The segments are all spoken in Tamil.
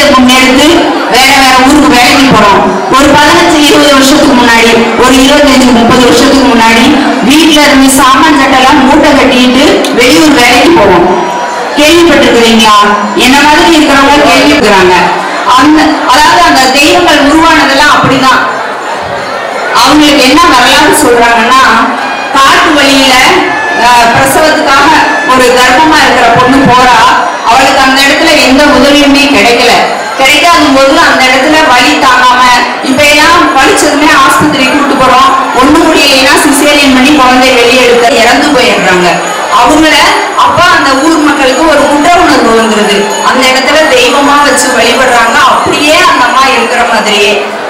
முன்னெடுத்து வேற வேற ஊருக்கு வேலைக்கு போறோம் ஒரு பதினஞ்சு இருபது வருஷத்துக்கு முன்னாடி ஒரு இருபத்தஞ்சு முப்பது வருஷத்துக்கு முன்னாடி வீட்டுல இருந்து சாமான் சட்டெல்லாம் மூட்டை கட்டிட்டு வெளியூர் வேலைக்கு போவோம் கேள்விப்பட்டிருக்கிறீங்களா என்ன மாதிரி இருக்கிறவங்க கேள்விப்படுறாங்க அந்த அதாவது அந்த தெய்வங்கள் உருவானதெல்லாம் அப்படிதான் அவங்களுக்கு என்ன வரலாறு சொல்றாங்கன்னா காட்டு வழியில அஹ், பிரசவத்துக்காக ஒரு கர்ப்பமா இருக்கிற பொண்ணு போறா அவளுக்கு அந்த இடத்துல எந்த உதவியுமே கிடைக்கல கிடைக்காத போது அந்த இடத்துல வலி தாங்காம இப்ப எல்லாம் வலிச்சதுமே ஆஸ்பத்திரி கூட்டு போறோம் ஒண்ணு முடியலைன்னா சிசேரியன் பண்ணி குழந்தை வெளியே எடுக்க இறந்து போயிடுறாங்க அவங்கள அப்ப அந்த ஊர் மக்களுக்கு ஒரு குற்ற உணர்வு வந்துருது அந்த இடத்துல தெய்வமா வச்சு வழிபடுறாங்க அப்படியே அந்த அம்மா இருக்கிற மாதிரியே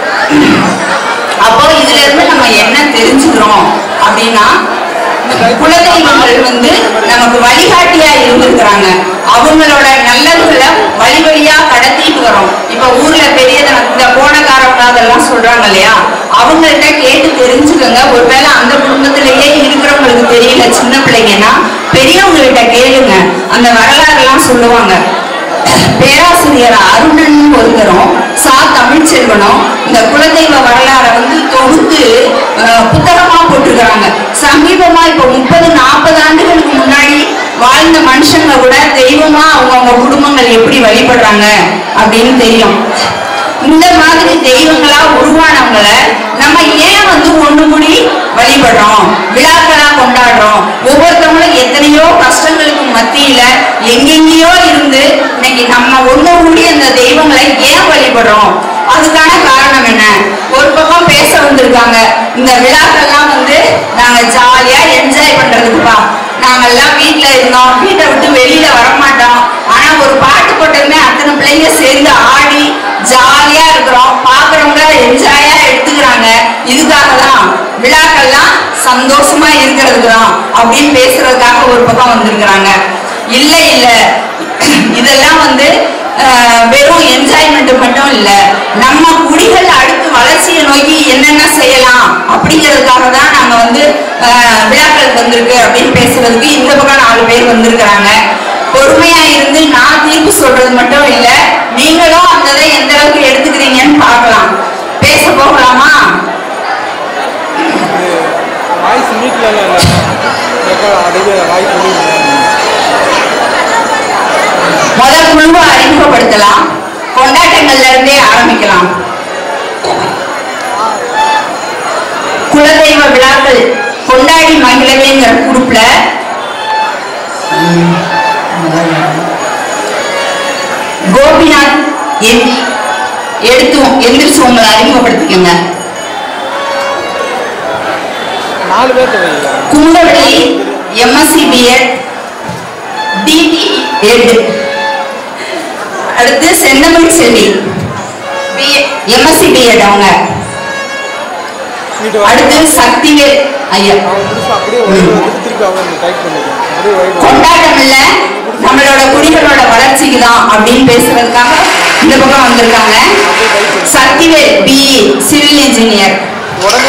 அப்போ இதுல இருந்து நம்ம என்ன தெரிஞ்சுக்கிறோம் அப்படின்னா குலதெய்வங்கள் வந்து நமக்கு வழிகாட்டியா இருந்திருக்கிறாங்க அவங்களோட நல்லதுகளை வழி வழியா கடத்திட்டு வரோம் இப்ப ஊர்ல பெரிய இந்த போனக்காரவங்க அதெல்லாம் சொல்றாங்க இல்லையா அவங்கள்ட்ட கேட்டு தெரிஞ்சுக்கோங்க ஒருவேளை அந்த குடும்பத்திலேயே இருக்கிறவங்களுக்கு தெரியல சின்ன பிள்ளைங்கன்னா பெரியவங்கள்ட்ட கேளுங்க அந்த வரலாறு எல்லாம் சொல்லுவாங்க பேராசிரியர் அருணன் ஒருத்தரும் சா தமிழ்ச்செல்வனும் இந்த குலதெய்வ வரலாறை வந்து தொகுத்து அஹ், புத்தகமா போட்டிருக்கிறாங்க சமீபமா இப்ப முப்பது நாற்பது ஆண்டுகளுக்கு முன்னாடி வாழ்ந்த மனுஷங்க கூட தெய்வமா அவங்கவுங்க குடும்பங்கள் எப்படி வழிபடுறாங்க அப்படின்னு தெரியும் இந்த மாதிரி தெய்வங்களா உருவானவங்கள நம்ம ஏன் வந்து ஒண்ணு கூடி வழிபடுறோம் விழாக்களா கொண்டாடுறோம் ஒவ்வொருத்தவங்களும் எத்தனையோ கஷ்டங்களுக்கு மத்தியில எங்கெங்கேயோ இருந்து இன்னைக்கு நம்ம ஒண்ணு கூடி அந்த தெய்வங்களை ஏன் வழிபடுறோம் அதுக்கான காரணம் என்ன ஒரு பக்கம் பேச வந்திருக்காங்க இந்த விழாக்கள்லாம் வந்து நாங்க ஜாலியா என்ஜாய் பண்றதுக்குப்பா நாங்கெல்லாம் வீட்ல இருந்தோம் வீட்டை விட்டு வெளியில வரமாட்டோம் ஆனா ஒரு பாட்டு போட்டதுமே அத்தனை பிள்ளைங்க சேர்ந்து ஆடி ஜாலியா இருக்கிறோம் பாக்குறவங்க என்ஜாயா எடுத்துக்கிறாங்க இதுக்காக தான் விழாக்கள்லாம் சந்தோஷமா இருக்கிறதுக்கு தான் அப்படின்னு பேசுறதுக்காக ஒரு பக்கம் வந்திருக்கிறாங்க இல்ல இல்ல இதெல்லாம் வந்து அஹ், வெறும் என்ஜாய்மெண்ட் மட்டும் இல்ல நம்ம குடிகள் அடுத்து வளர்ச்சியை நோக்கி என்னென்ன செய்யலாம் அப்படிங்கிறதுக்காக தான் நாங்க வந்து அஹ், விழாக்கள் வந்திருக்கு அப்படின்னு பேசுறதுக்கு இந்த பக்கம் நாலு பேர் வந்திருக்கிறாங்க பொறுமையா இருந்து நான் தீர்ப்பு சொல்றது மட்டும் இல்ல நீங்களும் அந்த இதை எந்த அளவுக்கு எடுத்துக்கிறீங்கன்னு பார்க்கலாம் பேச போகலாமா வாய்ஸ் மீட்டில் இல்லை ரெக்கார்ட் அப்படியே வாய்ஸ் முடியும் முதல் குழுவை அறிமுகப்படுத்தலாம் கொண்டாட்டங்கள்ல இருந்தே ஆரம்பிக்கலாம் குலதெய்வ விழாக்கள் கொண்டாடி மகிழவேங்கிற குரூப்ல கோபிநாத் என்- எடுத்து எந்திரிச்சு உங்களை அறிமுகப்படுத்திக்கோங்க நாலு பேர்த்த வைங்க கும்பவெளி எம்எஸ்சி பிஎட் டிடி எட் அடுத்து செந்தமிழ் செல்வி எம்எஸ்சி பிஎட் அவங்க வீட்டு அடுத்து சக்திவேல் ஐயா அவன் புதுசு அப்படியே ஒயிட் வந்து திருப்பி அவங்க டைப் பண்ணிக்கலாம் அப்படியே ஒயிட் கொண்டாட்டம் இல்ல நம்மளோட குடிகளோட வளர்ச்சிக்கு தான் அப்படின்னு பேசுறதுக்காக இந்த பக்கம் வந்திருக்காங்க சக்திவேல் பிஇ சிவில் இன்ஜினியர் உடனே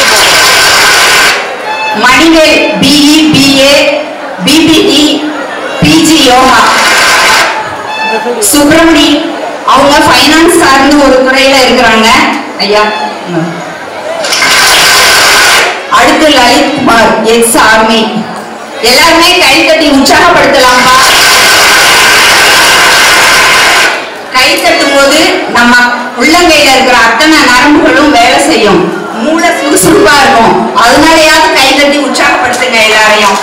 Manivel BE BA BPT PG yoga Subramani அவங்க ஃபைனான்ஸ் சார்ந்து ஒரு துறையில இருக்கிறாங்க ஐயா ம். அடுத்து லலித் குமார் எக்ஸ் ஆர்மி எல்லாருமே கை தட்டி உற்சாகப்படுத்தலாமா கை தட்டும் போது நம்ம உள்ளங்கையில இருக்கிற அத்தனை நரம்புகளும் வேலை செய்யும் மூளை சுறுசுறுப்பா இருக்கும் அதனாலயாவது கை தட்டி உற்சாகப்படுத்துங்க எல்லாரையும்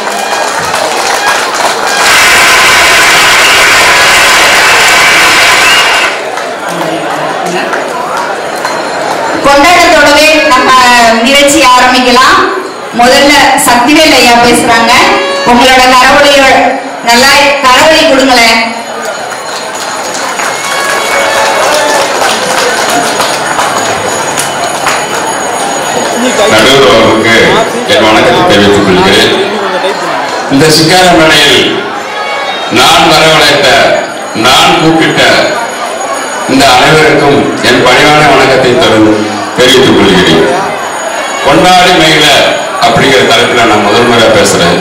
கொண்டாட்டத்தோடவே நம்ம நிகழ்ச்சி ஆரம்பிக்கலாம் முதல்ல சக்திவேல் ஐயா பேசுறாங்க உங்களோட கரவொலியோட நல்லா கரவொலி கொடுங்களேன் நீ டைப் நடுவர் அவர்களுக்கு என் வணக்கத்தை தெரிவித்துக் கொள்கிறேன் டைப் பண்ணுங்க இந்த சிங்கார மேடையில் நான் வரவழைத்த நான் கூப்பிட்ட இந்த அனைவருக்கும் என் பணிவான வணக்கத்தை தரும் தெரிவித்துக் கொள்கிறேன் கொண்டாடி மகிழ அப்படிங்கிற தலைப்பில் நான் முதல் முறையா பேசுறேன்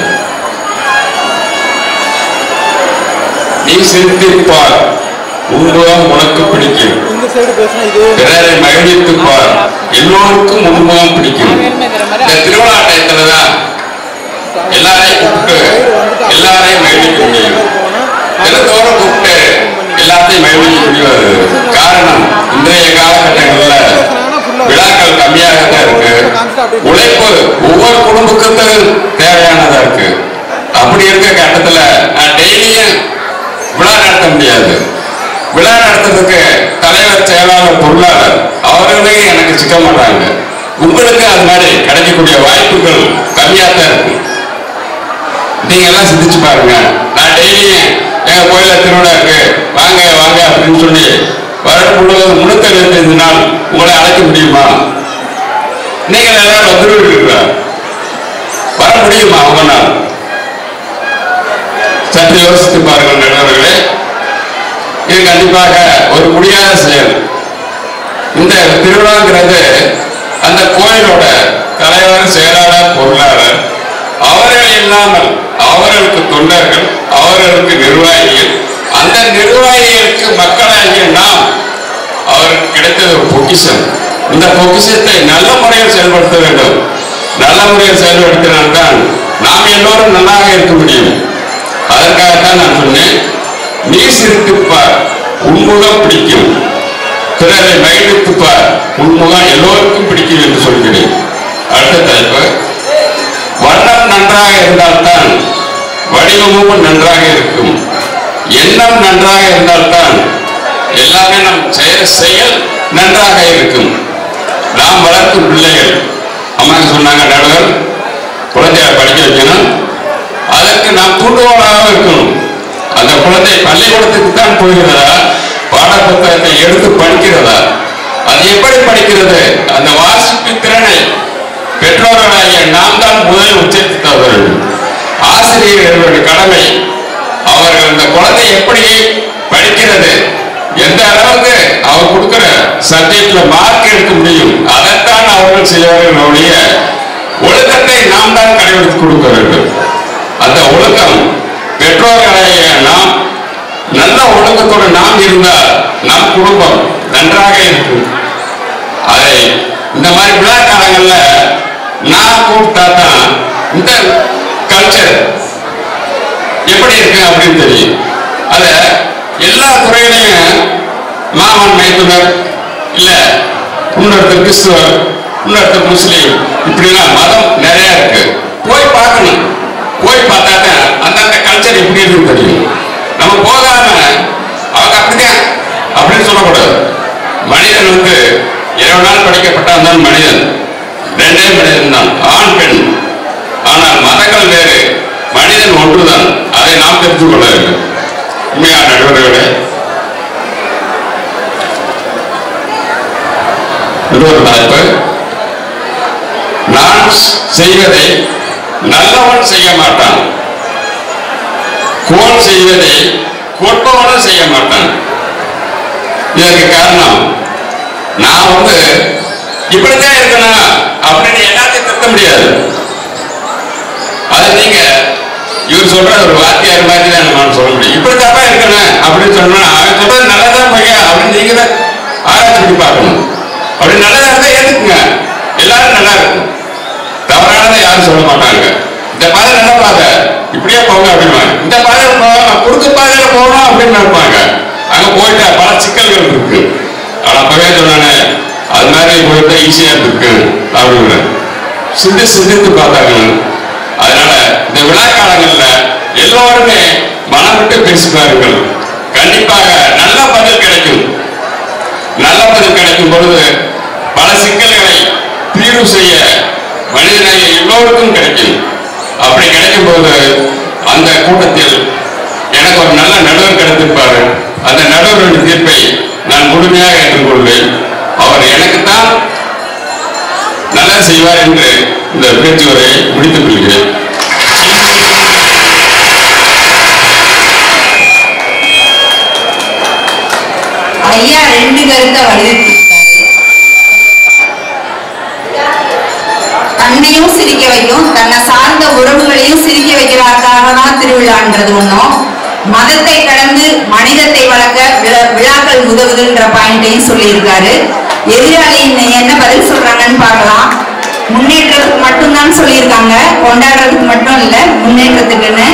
நீ சிரித்திருப்பார் உன்பதம் உனக்கு பிடிக்கும் சைடு பேசினா இதே பிறரை மகிழ்வித்து பார் எல்லோருக்கும் உண்முகம் பிடிக்கும் இந்த திருவிழா டயத்துல தான் எல்லாரையும் கூப்பிட்டு எல்லாரையும் மகிழ்விக்க முடியும் தினத்தோறும் கூப்பிட்டு எல்லாத்தையும் மகிழ்விக்க முடியாது காரணம் இன்றைய காலகட்டங்கள்ல விழாக்கள் கம்மியாக தான் இருக்கு உழைப்பு ஒவ்வொரு குடும்பத்துக்கும் தேவையானதா இருக்கு அப்படி இருக்க கட்டத்துல நான் டெய்லியும் விழா நடத்த முடியாது விழா நடத்துறதுக்கு தலைவர் செயலாளர் பொருளாளர் அவர்களே எனக்கு சிக்க மாட்டாங்க உங்களுக்கு அது மாதிரி கிடைக்கக்கூடிய வாய்ப்புகள் கம்மியா தான் இருக்கு நீங்க எல்லாம் சிந்திச்சு பாருங்க நான் டெய்லியும் எங்க கோயில திருவிழா இருக்கு வாங்க வாங்க அப்படின்னு சொல்லி வருடம் முழுவதும் முன்னூத்தி எழுபத்தைந்து நாள் உங்களை அழைக்க முடியுமா நீங்க எல்லாரும் வந்துருவீங்களா வர முடியுமா உங்களால் சற்று யோசித்து பாருங்கள் நண்பர்களே இது கண்டிப்பாக ஒரு முடியாத செயல் இந்த திருவிழாங்கிறது அந்த கோயிலோட தலைவர் செயலாளர் பொருளாளர் அவர்கள் இல்லாமல் அவர்களுக்கு தொண்டர்கள் அவர்களுக்கு நிர்வாகிகள் அந்த நிர்வாகிகளுக்கு மக்களாகிய நாம் அவருக்கு கிடைத்தது ஒரு பொக்கிஷம் இந்த பொக்கிஷத்தை நல்ல முறையில் செயல்படுத்த வேண்டும் நல்ல முறையில் செயல்படுத்தினால்தான் நாம் எல்லோரும் நல்லாக இருக்க முடியும் அதற்காகத்தான் நான் சொன்னேன் நீ சிரித்துப்பார் உன்முகம் பிடிக்கும் பிறரை மகிழ்வித்துப்பார் உன்முகம் எல்லோருக்கும் பிடிக்கும் என்று சொல்கிறேன் அடுத்த தலைப்பு வண்ணம் நன்றாக இருந்தால்தான் வடிவமும் நன்றாக இருக்கும் எண்ணம் நன்றாக இருந்தால்தான் எல்லாமே நம் செய்கிற செயல் நன்றாக இருக்கும் நாம் வளர்க்கும் பிள்ளைகள் அம்மாக்கு சொன்னாங்க நடுவர் குழந்தைய படிக்க வைக்கணும் அதற்கு நாம் தூண்டுகோலாக இருக்கணும் அந்த குழந்தை பள்ளிக்கூடத்துக்கு தான் போகிறதா பாடப்புத்தகத்தை எடுத்து படிக்கிறதா அது எப்படி படிக்கிறது அந்த வாசிப்பு திறனை பெற்றோர்களாகிய நாம் தான் முதலில் உச்சரித்து தர வேண்டும் ஆசிரியர்களுடைய கடமை அவர்கள் அந்த குழந்தை எப்படி படிக்கிறது எந்த அளவுக்கு அவர் கொடுக்கிற சப்ஜெக்ட்ல மார்க் எடுக்க முடியும் அதைத்தான் அவர்கள் செய்வார்கள் ஒழிய ஒழுக்கத்தை நாம் தான் கடைபிடித்து கொடுக்க வேண்டும் அந்த ஒழுக்கம் பெற்றோர்களாகிய நாம் நல்ல ஒழுக்கத்தோடு நாம் இருந்தால் நம் குடும்பம் நன்றாக இருக்கும் அதை இந்த மாதிரி விழா காலங்கள்ல நான் கூப்பிட்டா தான் இந்த கல்ச்சர் எப்படி இருக்கு அப்படின்னு தெரியும் அத எல்லா துறையிலையும் மாமன் மைத்துனர் இல்ல இன்னொருத்தர் கிறிஸ்துவர் இன்னொருத்தர் முஸ்லீம் இப்படிலாம் மதம் நிறைய இருக்கு போய் பார்க்கணும் போய் பார்த்தா தான் அந்தந்த கல்ச்சர் எப்படி இருக்குன்னு தெரியும் நம்ம போகாம அவங்க அப்படிதான் அப்படின்னு சொல்லக்கூடாது மனிதன் வந்து இருபது நாள் படைக்கப்பட்டான் தான் மனிதன் ரெண்டே மனிதன் தான் ஆண் பெண் ஆனால் மதங்கள் வேறு மனிதன் ஒன்றுதான் அதை நாம் தெரிந்து கொள்ள வேண்டும் உண்மையான நடுவர்களே இன்னொரு தலைப்பு நான் செய்வதை நல்லவன் செய்ய மாட்டான் கோல் செய்வதை கொட்பவனும் செய்ய மாட்டான் இதற்கு காரணம் நான் வந்து இப்படித்தான் இருக்கணும் அப்படின்னு எல்லாத்தையும் திருத்த முடியாது அது நீங்க இவர் சொல்ற ஒரு வாத்தியார் மாதிரி தான் நான் சொல்ல முடியும் இப்படி தப்பா இருக்கணும் அப்படின்னு சொன்னா அவன் சொல்றது நல்லதா பையா அப்படின்னு நீங்க தான் ஆராய்ச்சி பண்ணி பார்க்கணும் அப்படி நல்லதா இருந்தா ஏத்துக்குங்க எல்லாரும் நல்லா இருக்கும் தவறானதை யாரும் சொல்ல மாட்டாங்க இந்த பாதை நல்ல பாதை இப்படியே போங்க அப்படின்வாங்க இந்த பாதையில போகலாம் குறுக்கு பாதையில போகணும் அப்படின்னு நினைப்பாங்க அங்க போயிட்டா பல சிக்கல்கள் இருக்கு ஆனா அப்பவே சொன்னானே அது மாதிரி போயிட்டா ஈஸியா இருக்கு அப்படின்னு சிந்தி சிந்தித்து பார்த்தாங்க அதனால இந்த விழா காலங்கள்ல எல்லோருமே மனம் விட்டு பேசுவார்கள் கண்டிப்பாக நல்ல பதில் கிடைக்கும் நல்ல பதில் கிடைக்கும் பொழுது பல சிக்கல்களை தீர்வு செய்ய மனிதனாகிய எல்லோருக்கும் கிடைக்கும் அப்படி கிடைக்கும் போது அந்த கூட்டத்தில் எனக்கு ஒரு நல்ல நடுவர் கிடைத்திருப்பாரு அந்த நடுவரின் தீர்ப்பை நான் முழுமையாக ஏற்றுக்கொள்வேன் அவர் எனக்குத்தான் நல்லது செய்வார் என்று இந்த பேச்சுவரை முடித்துக் கொள்கிறேன் ஐயா ரெண்டு கருத்தை வலியுறுத்திருக்காரு தன்னையும் சிரிக்க வைக்கும் தன்னை சார்ந்த உறவுகளையும் சிரிக்க வைக்கிறதுக்காக தான் திருவிழான்றது ஒன்றும் மதத்தை கடந்து மனிதத்தை வளர்க்க விழா- விழாக்கள் உதவுதுன்ற பாயிண்டையும் சொல்லியிருக்காரு எதிராளி இன்ன- என்ன பதில் சொல்றாங்கன்னு பார்க்கலாம் முன்னேற்றத்துக்கு மட்டும்தான் சொல்லியிருக்காங்க கொண்டாடுறதுக்கு மட்டும் இல்ல முன்னேற்றத்துக்குன்னு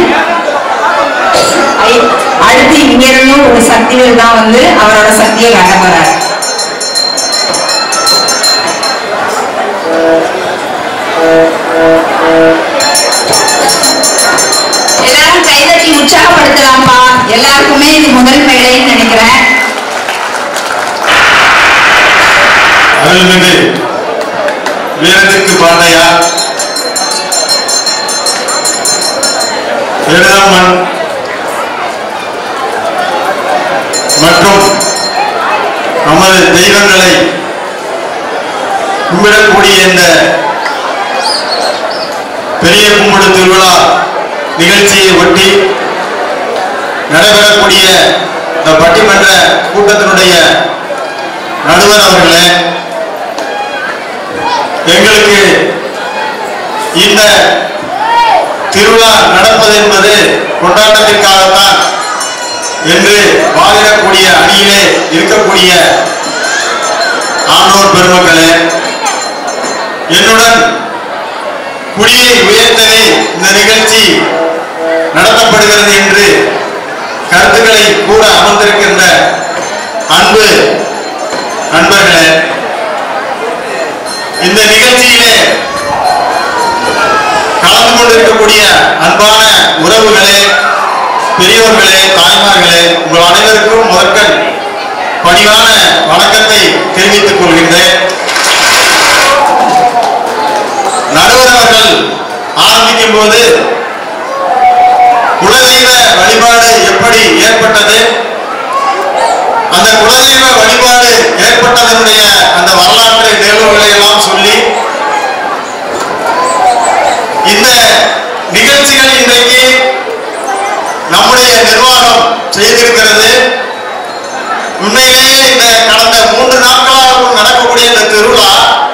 ஐ- அடுத்து இங்க இருந்தும் ஒரு சக்திகள் தான் வந்து அவரோட சக்தியை காட்ட போறாரு எல்லாரும் கைதட்டி உற்சாகப்படுத்தலாம்ப்பா எல்லாருக்குமே இது முதல் மேடைன்னு நினைக்கிறேன் அருள்மிகு வீரத்துக்கு பாண்டையா எழுதாமன் மற்றும் நமது தெய்வங்களை கும்பிடக்கூடிய இந்த பெரிய கும்பிடு திருவிழா நிகழ்ச்சியை ஒட்டி நடைபெறக்கூடிய இந்த பட்டிமன்ற கூட்டத்தினுடைய நடுவர் அவர்களே எங்களுக்கு இந்த திருவிழா நடப்பது என்பது கொண்டாட்டத்திற்காகத்தான் என்று வாதிடக்கூடிய அணியிலே இருக்கக்கூடிய ஆண்டோர் பெருமக்களே என்னுடன் குடியை உயர்த்தவே இந்த நிகழ்ச்சி நடத்தப்படுகிறது என்று கருத்துக்களை கூற அமர்ந்திருக்கின்ற அன்பு நண்பர்களே இந்த நிகழ்ச்சியிலே கலந்து கொண்டிருக்கக்கூடிய அன்பான உறவுகளே பெரியோர்களே தாய்மார்களே உங்கள் அனைவருக்கும் முதற்கண் பணிவான வணக்கத்தை தெரிவித்துக் கொள்கின்றேன் நடுவர் அவர்கள் ஆரம்பிக்கும் போது குலதெய்வ வழிபாடு எப்படி ஏற்பட்டது அந்த குலதெய்வ வழிபாடு ஏற்பட்டதனுடைய அந்த வரலாற்று நிகழ்வுகளை எல்லாம் சொல்லி இந்த நிகழ்ச்சிகள் இன்றைக்கு நம்முடைய நிர்வாகம் செய்திருக்கிறது உண்மையிலேயே இந்த கடந்த மூன்று நாட்களாக நடக்கக்கூடிய இந்த திருவிழா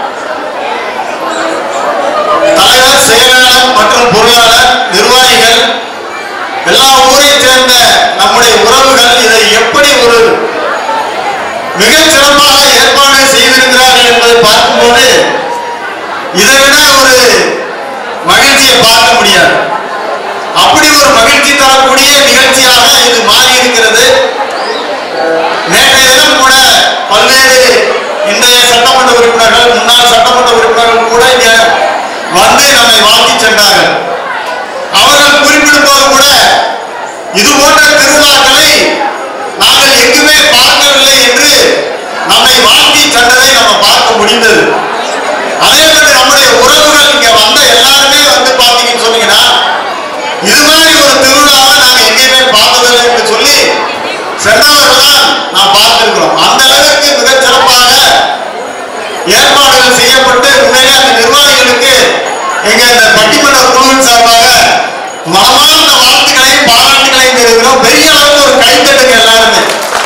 தலைவர் செயலாளர் மற்றும் பொருளாளர் நிர்வாகிகள் எல்லா ஊரை சேர்ந்த நம்முடைய உறவுகள் இதை எப்படி ஒரு மிகச் சிறப்பாக ஏற்பாடு செய்திருக்கிறார்கள் என்பதை பார்க்கும்போது இதை விட ஒரு மகிழ்ச்சியை பார்க்க முடியாது அப்படி ஒரு மகிழ்ச்சி தரக்கூடிய நிகழ்ச்சியாக இது மாறி இருக்கிறது நேற்றைய தினம் கூட பல்வேறு இன்றைய சட்டமன்ற உறுப்பினர்கள் முன்னாள் சட்டமன்ற உறுப்பினர்கள் கூட இங்க வந்து நம்மை வாழ்த்தி சென்றார்கள் அவர்கள் குறிப்பிடும் போது கூட இது போன்ற திருவிழாக்களை நாங்கள் எங்குமே பார்க்கவில்லை என்று நம்மை வாழ்த்தி சென்றதை நம்ம பார்க்க முடிந்தது அதே மாதிரி நம்முடைய உறவுகள் இங்க வந்த எல்லாருமே வந்து பாத்தீங்கன்னு சொன்னீங்கன்னா இது மாதிரி ஒரு திருவிழாவை நாங்க எங்கேயுமே பார்த்ததில்லை என்று சொல்லி சென்றவர்கள் நாம் பார்த்திருக்கிறோம் அந்த அளவிற்கு மிகச் சிறப்பாக ஏற்பாடுகள் செய்யப்பட்டு உண்மையிலே அந்த நிர்வாகிகளுக்கு எங்க இந்த பட்டிமன்ற குழுவின் சார்பாக மனமார்ந்த வாழ்த்துக்களையும் பாராட்டுகளையும் தெரிவிக்கிறோம் பெரிய அளவில் ஒரு கைத்தட்டுங்க எல்லாருமே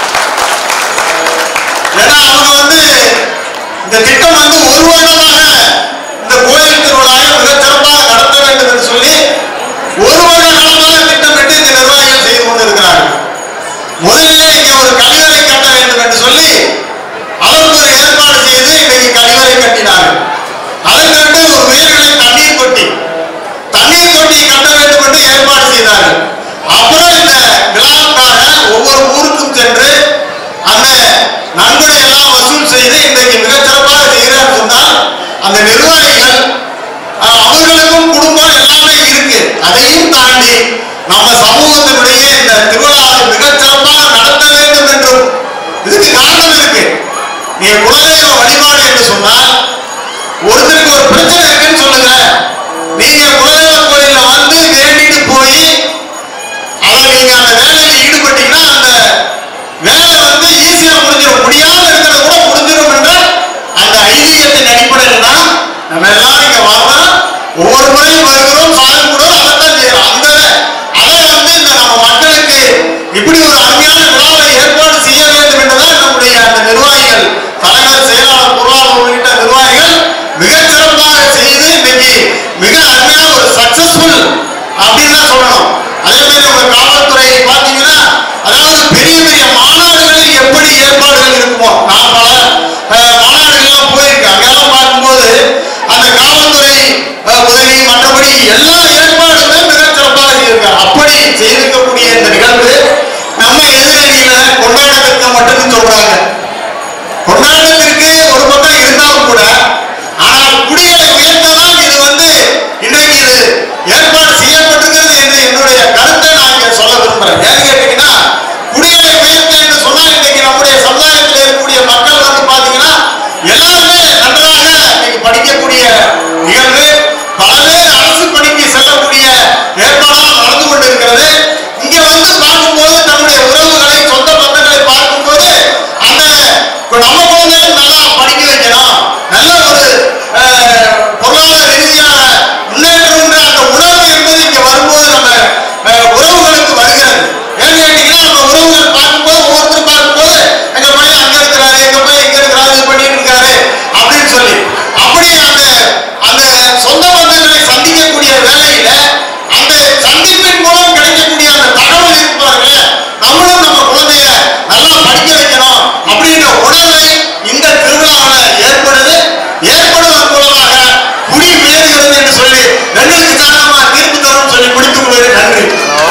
ஏன்னா அவங்க வந்து இந்த திட்டம் வந்து ஒரு வருடமாக இந்த கோயில் திருவிழாவை மிகச் சிறப்பாக நடத்த வேண்டும் என்று சொல்லி ஒரு வருட காலமாக திட்டமிட்டு இந்த நிர்வாகிகள் செய்து கொண்டிருக்கிறார்கள் முதலிலே இங்கே ஒரு கழிவறை கட்ட வேண்டும் என்று சொல்லி அதற்கு ஒரு ஏற்பாடு செய்து இன்றைக்கு கழிவறை கட்டினார்கள் அதற்கடுத்து ஒரு உயர்நிலை தண்ணீர் தொட்டி தண்ணீர் தொட்டி கட்ட வேண்டும் என்று ஏற்பாடு செய்தார்கள் அப்புறம் இந்த விழாவுக்காக ஒவ்வொரு ஊருக்கும் சென்று அந்த நன்கொடை எல்லாம் வசூல் செய்து இன்றைக்கு மிகச் சிறப்பாக செய்கிறார் சொன்னால் அந்த நிர்வாகிகள் அஹ், அவர்களுக்கும் குடும்பம் எல்லாமே இருக்கு அதையும் தாண்டி நம்ம சமூகத்தினுடைய இந்த திருவிழாவை மிகச் சிறப்பாக நடத்த வேண்டும் என்றும் இதுக்கு காரணம் இருக்கு நீங்க குலதெய்வ வழிபாடு என்று சொன்னால் ஒருத்தருக்கு ஒரு பிரச்சனை இருக்குன்னு சொல்லுங்க நீங்க குலதெய்வ கோயில்ல வந்து வேண்டிட்டு போய் அதை நீங்க அந்த வேலையில ஈடுபட்டீங்கன்னா அந்த வேலை வந்து ஈஸியா முடிஞ்சிடும் முடியாம இருக்கிறது கூட முடிஞ்சிடும் என்ற அந்த ஐதீகத்தின் அடிப்படையில் தான் நம்ம எல்லாரும் இங்க வர்றோம் ஒவ்வொரு முறையும் வருகிறோம் சாமி கூட அதைத்தான் செய்யறோம் அந்த அதை வந்து இந்த நம்ம மக்களுக்கு இப்படி ஒரு அருமையான விழாவை ஏற்பாடு செய்ய வேண்டும் என்றுதான் நம்முடைய அந்த நிர்வாகிகள் தலைவர் செயலாளர் பொருளாளர் உள்ளிட்ட நிர்வாகிகள் மிகச் சிறப்பாக செய்து இன்னைக்கு மிக அருமையான ஒரு சக்சஸ்ஃபுல் அப்படின்னு தான் சொல்லணும் அதே மாதிரி உங்க காவல்துறை பார்த்தீங்கன்னா பெரிய மாநாடுகள் எப்படி ஏற்பாடுகள் இருக்குமோ நான் பல அஹ், மாநாடுகள்லாம் போயிருக்கேன் அங்கெல்லாம் பார்க்கும்போது அந்த காவல்துறை அஹ், உதவி மற்றபடி எல்லா ஏற்பாடுமே மிகச் சிறப்பாக செய்திருக்காங்க அப்படி செய்திருக்கக்கூடிய இந்த நிகழ்வு நம்ம எதிரணியில கொண்டாட்டத்திற்கு மட்டும்னு சொல்றாங்க கொண்டாட்டத்திற்கு ஒரு பக்கம் இருந்தாலும் கூட ஆனால் குடிகளை உயர்த்ததான் இது வந்து இன்றைக்கு இது ஏற்பாடு செய்யப்பட்டிருக்கிறது என்று என்னுடைய கருத்தை நான் இங்க சொல்ல விரும்புறேன் ஏன்னு கேட்டீங்கன்னா குடிகளை உயர்த்த என்று சொன்னா இன்னைக்கு நம்முடைய சமுதாயத்தில் இருக்கக்கூடிய மக்கள் வந்து பாத்தீங்கன்னா எல்லாருமே நன்றாக இன்னைக்கு படிக்கக்கூடிய நிகழ்வு பல பேர் அரசு பணிக்கு செல்லக்கூடிய ஏற்பாடாக நடந்து கொண்டிருக்கிறது இங்க வந்து பார்க்கும்போது தன்னுடைய உறவுகளை சொந்த பந்தங்களை பார்க்கும்போது அந்த இப்ப நம்ம குழந்தைகள் நல்லா படிக்க வைக்கணும் நல்ல ஒரு அஹ், பொருளாதார ரீதியான முன்னேற்றம்ன்ற அந்த உணர்வு என்பது இங்க வரும்போது நம்ம அஹ், உறவுகளுக்கு வருகிறது ஏன்னு கேட்டீங்கன்னா நம்ம உறவுகள் பார்க்கும்போது ஒவ்வொருத்தரும் பார்க்கும்போது எங்க பையன் அங்க இருக்கிறாரு எங்க பையன் இங்க இருக்கிறாரு இது பண்ணிட்டு இருக்காரு அப்படின்னு சொல்லி அப்படி அந்த அந்த சொந்த பந்தங்களை சந்திக்கக்கூடிய வேலையில அந்த சந்திப்பின் மூலம் கிடைக்கக்கூடிய அந்த தகவல் இருப்பார்களே நம்மளும் நம்ம குழந்தைய நல்லா படிக்க வைக்கணும் அப்படின்ற உணர்வை இந்த திருவிழாவில் ஏற்படுது ஏற்படுவதன் மூலமாக குடி உயர்கிறது என்று சொல்லி ரெண்டுக்கு சாதகமா தீர்ப்பு தரும் சொல்லி முடித்துக் கொள்வது நன்றி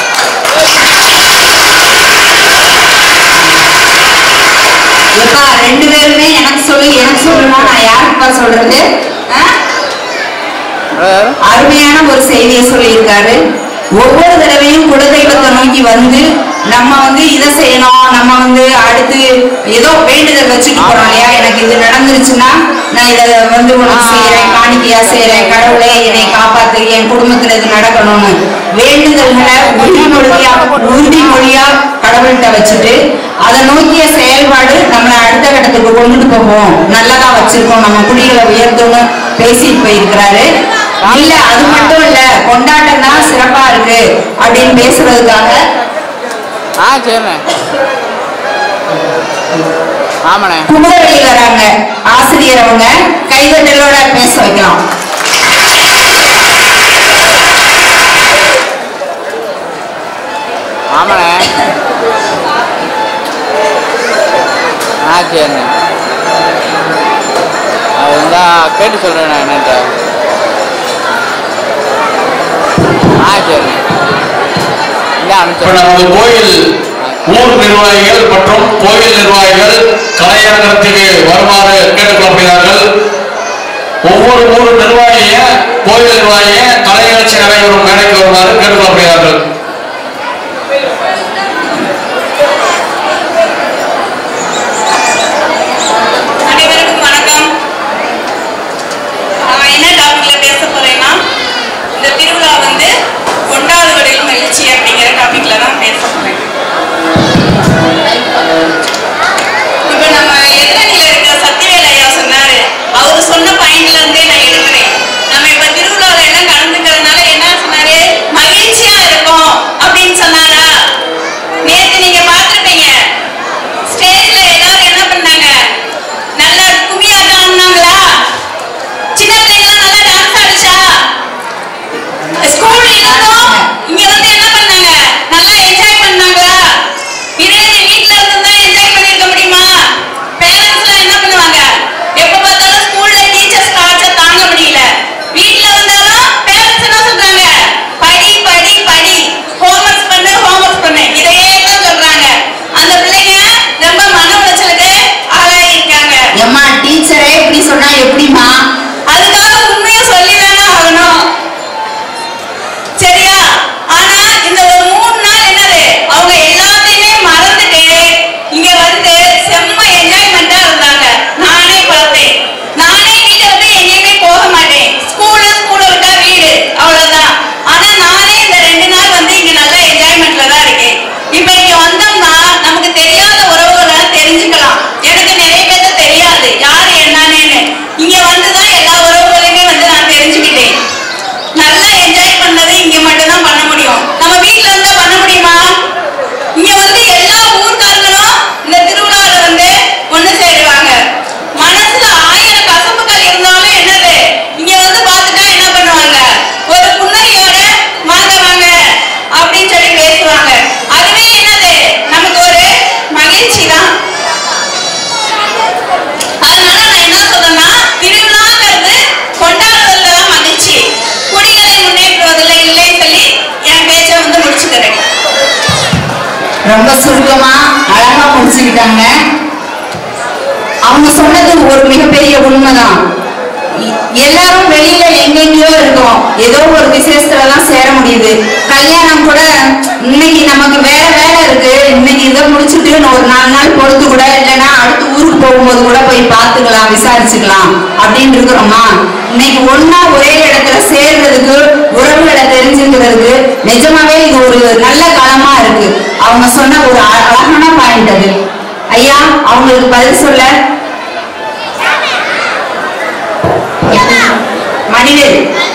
எப்பா ரெண்டு பேருமே எனக்கு சொல்லு எனக்கு சொல்லணும் நான் யாருக்குப்பா சொல்றது ஆ? அருமையான ஒரு செய்தியை சொல்லியிருக்காரு ஒவ்வொரு தடவையும் குலதெய்வத்தை நோக்கி வந்து நம்ம வந்து இதை செய்யணும் நம்ம வந்து அடுத்து ஏதோ வேண்டுதல் வச்சுட்டு போறோம் இல்லையா எனக்கு இது நடந்துருச்சுன்னா நான் இதை வந்து உனக்கு செய்யறேன் காணிக்கையா செய்யறேன் கடவுளே என்னை காப்பாத்து என் குடும்பத்துல இது நடக்கணும்னு வேண்டுதல்களை உறுதிமொழியா உறுதிமொழியா கடவுள்கிட்ட வச்சுட்டு அதை நோக்கிய செயல்பாடு நம்மளை அடுத்த கட்டத்துக்கு கொண்டுட்டு போவோம் நல்லதா வச்சிருக்கோம் நம்ம குடிகளை உயர்த்தணும் பேசிட்டு போயிருக்கிறாரு இல்ல அது மட்டும் இல்ல கொண்டாட்டம் தான் சிறப்பா இருக்கு அப்படின்னு பேசுறதுக்காக ஆ சரிண்ணே ஆமாண்ணே குமுதவெளி வராங்க ஆசிரியர் அவங்க கைதட்டலோட பேச வைக்கலாம் ஆமாண்ணே ஆ சரிண்ணே அது இருந்தால் கேட்டு சொல்கிறேண்ணே என்னன்ட்டு ஆ சரிண்ணே இல்லை இப்ப அனுப்பிச்சு நமது கோயில் ஊர் நிர்வாகிகள் மற்றும் கோயில் நிர்வாகிகள் கலையரங்கத்துக்கு வருமாறு கேட்டுக்கொள்கிறார்கள் ஒவ்வொரு ஊர் நிர்வாகிய கோயில் நிர்வாகிய கலை நிகழ்ச்சி நடைபெறும் மேடைக்கு வருமாறு கேட்டுக்கொள்கிறார்கள் அனைவருக்கும் வணக்கம் நான் என்ன டாபிக்ல பேச போறேன்னா இந்த திருவிழா வந்து கொண்டாடுகளில் மகிழ்ச்சி அப்படிங்கிற டாபிக்ல தான் பேச போறேன் இப்ப நம்ம எதிரணியில இருக்க சத்தியவேல் ஐயா சொன்னாரு அவரு சொன்ன பாயிண்ட்ல இருந்தே நான் எடுக்கிறேன் நம்ம இப்ப திருவிழால எல்லாம் கலந்துக்கிறதுனால என்ன சொன்னாரு மகிழ்ச்சியா இருக்கும் அப்படின்னு சொன்னாரா நேத்து நீங்க பார்த்திருப்பீங்க ஸ்டேஜ்ல எல்லாரும் என்ன பண்ணாங்க நல்லா கும்மியாட்டம் ஆடினாங்களா சின்ன பிள்ளைங்க நல்லா டான்ஸ் ஆடிச்சா ஸ்கூல்ல இருந்தோம் இங்க வந்து என்ன பண்ணாங்க நல்லா என்ஜாய் பண்ணாங்களா இதே நீ வீட்ல இருந்தா என்ஜாய் பண்ணிருக்க முடியுமா பேரண்ட்ஸ்லாம் என்ன பண்ணுவாங்க எப்ப பார்த்தாலும் ஸ்கூல்ல டீச்சர்ஸ் டார்ச்சர் தாங்க முடியல வீட்ல வந்தாலும் பேரண்ட்ஸ் என்ன சொல்றாங்க படி படி படி ஹோம்ஒர்க் பண்ணு ஹோம்ஒர்க் பண்ணு இதையே தான் சொல்றாங்க அந்த பிள்ளைங்க ரொம்ப மன உளைச்சலுக்கு ஆளாயிருக்காங்க எம்மா டீச்சரே இப்படி சொன்னா எப்படிமா அதுக்காக உண்மையை சொல்லிதானே ஆகணும் சரியா ஆனா இந்த ஒரு மூணு நாள் என்னது அவங்க எல்லாத்தையுமே மறந்துட்டு இங்க வந்து செம்ம என்ஜாய்மெண்டா இருந்தாங்க நானே பார்த்தேன் நானே வீட்டை விட்டு எங்கேயுமே போக மாட்டேன் ஸ்கூலு ஸ்கூலை விட்டா வீடு அவ்வளவுதான் ஆனா நானே இந்த ரெண்டு நாள் வந்து இங்க நல்ல என்ஜாய்மெண்ட்ல தான் இருக்கேன் இப்ப இங்க வந்தோம்னா நமக்கு தெரியாத உறவுகளை தெரிஞ்சுக்கலாம் எனக்கு நிறைய பேர்த்த தெரியாது யாரு என்னன்னு இங்க வந்துதான் எல்லா உறவுகளையுமே வந்து நான் தெரிஞ்சுக்கிட்டேன் நல்லா என்ஜாய் பண்ணது இங்க மட்டும்தான் பண்ண முடியும் நம்ம வீட்ல இருந்தா பண்ண முடியுமா இங்க வந்து எல்லா ஊர்க்காரங்களும் இந்த திருவிழால வந்து ரொம்ப சுருக்கமா அழகா முடிச்சுக்கிட்டாங்க அவங்க சொன்னது ஒரு மிகப்பெரிய உண்மைதான் எ- எல்லாரும் வெளியில எங்கெங்கயோ இருக்கோம் ஏதோ ஒரு விசேஷத்துல தான் சேர முடியுது கல்யாணம் கூட இன்னைக்கு நமக்கு வேற வேலை இருக்கு இன்னைக்கு இதை முடிச்சுட்டு இன்னும் ஒரு நாலு நாள் பொறுத்து கூட இல்லைன்னா அடுத்து ஊருக்கு போகும்போது கூட போய் பார்த்துக்கலாம் விசாரிச்சுக்கலாம் அப்படின்னு இருக்கிறோமா இன்னைக்கு ஒண்ணா ஒரே இடத்துல சேர்றதுக்கு உறவுகளை தெரிஞ்சுக்கிறதுக்கு நிஜமாவே இது ஒரு நல்ல காலமா இருக்கு அவங்க சொன்ன ஒரு அ- அழகான பாயிண்ட் அது ஐயா அவங்களுக்கு பதில் சொல்ல மனிதன்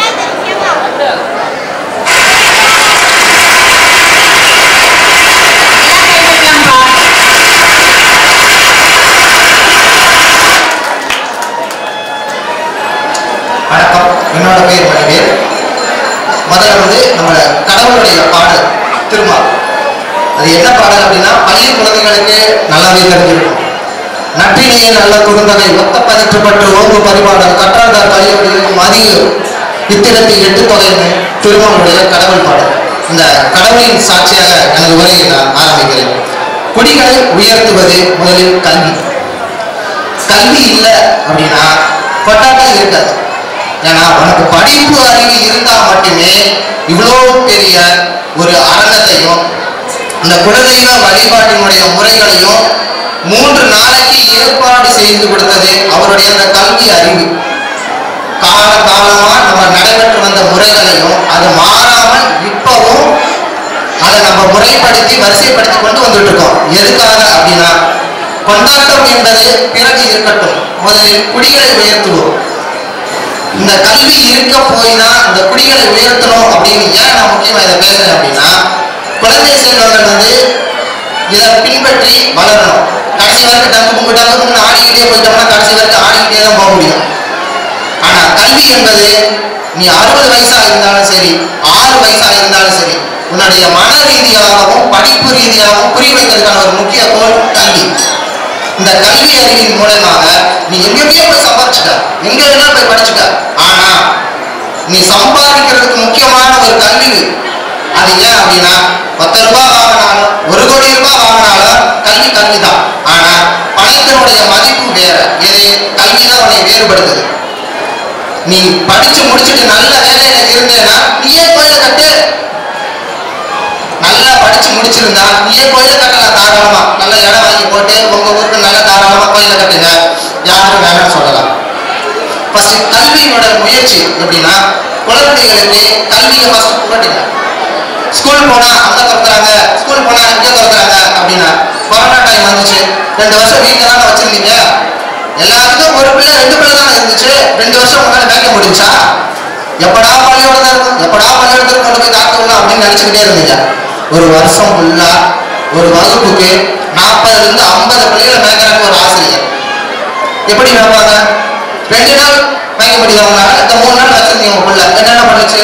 வணக்கம் என்னோட பேர் மணிவேல் முதல்ல வந்து நம்ம கடவுளுடைய பாடல் திருமா அது என்ன பாடல் அப்படின்னா பள்ளி குழந்தைகளுக்கு நல்லாவே தெரிஞ்சிருக்கும் நற்றினியே நல்ல குறுந்தகை ஒத்த பதிற்றுப்பட்டு ஓங்கு பரிபாடல் கற்றாந்தார் கலியுடைய மதிய இத்திரத்தில் எட்டு தொகைன்னு திருமாவுடைய கடவுள் பாடல் இந்த கடவுளின் சாட்சியாக எனது உரையை நான் ஆரம்பிக்கிறேன் குடிகளை உயர்த்துவது முதலில் கல்வி கல்வி இல்லை அப்படின்னா கொட்டாட்டம் இருக்காது ஏன்னா உனக்கு படிப்பு அறிவு இருந்தா மட்டுமே இவ்வளோ பெரிய ஒரு அரணத்தையும் அந்த குலதெய்வ வழிபாட்டினுடைய முறைகளையும் மூன்று நாளைக்கு ஏற்பாடு செய்து கொடுத்தது அவருடைய அந்த கல்வி அறிவு கால காலமா நம்ம நடைபெற்று வந்த முறைகளையும் அது மாறாமல் இப்பவும் அதை நம்ம முறைப்படுத்தி வரிசைப்படுத்தி கொண்டு வந்துட்டு இருக்கோம் எதுக்காக அப்படின்னா கொண்டாட்டம் என்பது பிறகு இருக்கட்டும் முதலில் குடிகளை உயர்த்துவோம் இந்த கல்வி இருக்க போய் தான் இந்த குடிகளை உயர்த்தணும் அப்படின்னு ஏன் நான் முக்கியமா இதை பேசுறேன் அப்படின்னா குழந்தை செல்வங்கள் வந்து இதை பின்பற்றி வளரணும் கடைசி வரைக்கும் டங்கு கும்பு டங்கு கும்புன்னு ஆடிக்கிட்டே போயிட்டோம்னா கடைசி வரைக்கும் ஆடிக்கிட்டே தான் போக முடியும் ஆனா கல்வி என்பது நீ அறுபது வயசா இருந்தாலும் சரி ஆறு வயசா இருந்தாலும் சரி உன்னுடைய மன ரீதியாகவும் படிப்பு ரீதியாகவும் புரிய வைக்கிறதுக்கான ஒரு முக்கிய கோல் கல்வி இந்த கல்வி அறிவின் மூலமாக நீ எங்கெங்கேயோ போய் சம்பாதிச்சுட்ட எங்க வேணா போய் படிச்சுட்ட ஆனா நீ சம்பாதிக்கிறதுக்கு முக்கியமான ஒரு கல்வி அது ஏன் அப்படின்னா பத்து ரூபாய் வாங்கினாலும் ஒரு கோடி ரூபாய் வாங்கினாலும் கல்வி கல்வி தான் ஆனா பணத்தினுடைய மதிப்பு வேற எது கல்வி தான் உன்னை வேறுபடுத்துது நீ படிச்சு முடிச்சுட்டு நல்ல வேலையில இருந்தேன்னா நீயே கோயில கட்டு நல்லா படிச்சு முடிச்சிருந்தா நீயே கோயில கட்டலாம் தாராளமா நல்ல இடம் வாங்கி போட்டு உங்க ஊருக்கு நல்ல தாராளமா கோயில கட்டுங்க யாரும் வேணாம்னு சொல்லலாம் ஃபர்ஸ்ட் கல்வியினோட முயற்சி எப்படின்னா குழந்தைகளுக்கு கல்வியை ஃபர்ஸ்ட் புகட்டுங்க ஸ்கூல் போனா அங்க திறக்கிறாங்க ஸ்கூல் போனா இங்க திறக்கிறாங்க அப்படின்னா கொரோனா டைம் வந்துச்சு ரெண்டு வருஷம் வீட்டில் தானே வச்சிருந்தீங்க எல்லாத்துக்கும் ஒரு பிள்ளை ரெண்டு பிள்ளை தானே இருந்துச்சு ரெண்டு வருஷம் உங்களால மேய்க்க முடிஞ்சா எப்படா பள்ளியோட இருக்கும் எப்படா பள்ளியோடத்துக்கு கொண்டு போய் தாக்க விடலாம் அப்படின்னு நினைச்சுக்கிட்டே இருந்தீங்க ஒரு வருஷம் ஃபுல்லா ஒரு வகுப்புக்கு நாற்பதுல இருந்து ஐம்பது பிள்ளைகளை மேய்க்கிறதுக்கு ஒரு ஆசிரியர் எப்படி மேய்ப்பாங்க ரெண்டு நாள் மேய்க்க முடியாதவங்களால இந்த மூணு நாள் வச்சிருந்தீங்க உங்க பிள்ளை என்னென்ன பண்ணுச்சு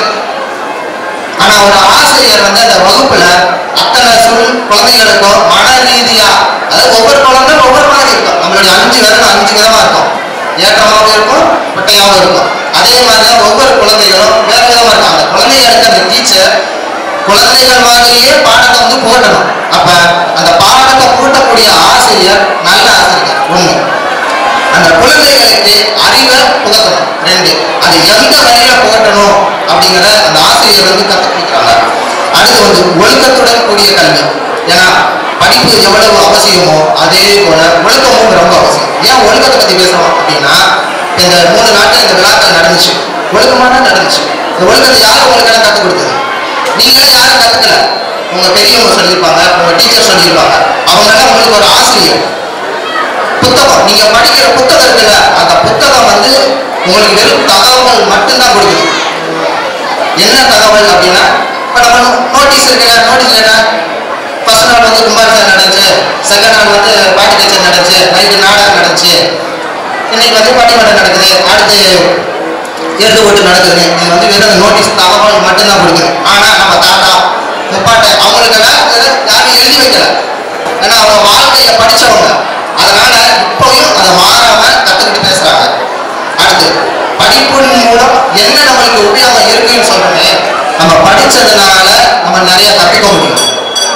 ஆனா ஒரு ஆசிரியர் வந்து அந்த வகுப்புல அத்தனை சொல் குழந்தைகளுக்கும் மன ரீதியா அதாவது ஒவ்வொரு குழந்தை ஒவ்வொரு மாதிரி இருக்கும் நம்மளுடைய அஞ்சு விதம் அஞ்சு விதமா இருக்கும் ஏற்றமாகவும் இருக்கும் குட்டையாகவும் இருக்கும் அதே மாதிரி தான் ஒவ்வொரு குழந்தைகளும் வேற விதமா இருக்கும் அந்த குழந்தைகளுக்கு அந்த டீச்சர் குழந்தைகள் மாதிரியே பாடத்தை வந்து போடணும் அப்ப அந்த பாடத்தை கூட்டக்கூடிய ஆசிரியர் நல்ல ஆசிரியர் ஒண்ணு அந்த குழந்தைகளுக்கு அறிவை புகட்டணும் ரெண்டு அது எந்த வழியில புகட்டணும் அப்படிங்கிற அந்த ஆசிரியர் வந்து கற்றுக் கொடுக்குறாங்க அடுத்து வந்து ஒழுக்கத்துடன் கூடிய கல்வி ஏன்னா படிப்பு எவ்வளவு அவசியமோ அதே போல ஒழுக்கமும் ரொம்ப அவசியம் ஏன் ஒழுக்கத்தை பத்தி பேசுறோம் அப்படின்னா இந்த மூணு நாட்கள் இந்த விழாக்கள் நடந்துச்சு ஒழுக்கமான நடந்துச்சு இந்த ஒழுக்கத்தை யாரும் உங்களுக்கு கற்றுக் கொடுத்தது நீங்களே யாரும் கத்துக்கல உங்க பெரியவங்க சொல்லியிருப்பாங்க உங்க டீச்சர் சொல்லியிருப்பாங்க அவங்க எல்லாம் உங்களுக்கு ஒரு ஆசிரியர் புத்தகம் நீங்க படிக்கிற புத்தகம் இருக்குல்ல அந்த புத்தகம் வந்து உங்களுக்கு வெறும் தகவல்கள் மட்டும்தான் கொடுக்குது என்ன தகவல் அப்படின்னா இப்ப நம்ம நோட்டீஸ் இருக்குல்ல நோட்டீஸ் என்ன ஃபர்ஸ்ட் நாள் வந்து கும்பாபிஷேகம் நடந்துச்சு செகண்ட் நாள் வந்து பாட்டி கச்சேரி நடந்துச்சு நைட்டு நாடகம் நடந்துச்சு இன்னைக்கு வந்து பட்டிமன்றம் நடக்குது அடுத்து எருது ஓட்டு நடக்குது இது வந்து வெறும் நோட்டீஸ் தகவல் மட்டும்தான் கொடுக்குது ஆனா நம்ம தாத்தா முப்பாட்டை அவங்களுக்கெல்லாம் இதை யாரும் எழுதி வைக்கல ஏன்னா அவங்க வாழ்க்கையில படிச்சவங்க அதனால இப்பவும் அதை மாறாம கத்துக்கிட்டு பேசுறாங்க அடுத்து படிப்பின் மூலம் என்ன நம்மளுக்கு உபயோகம் இருக்குன்னு சொல்றேன் நம்ம படிச்சதுனால நம்ம நிறைய கத்துக்க முடியும்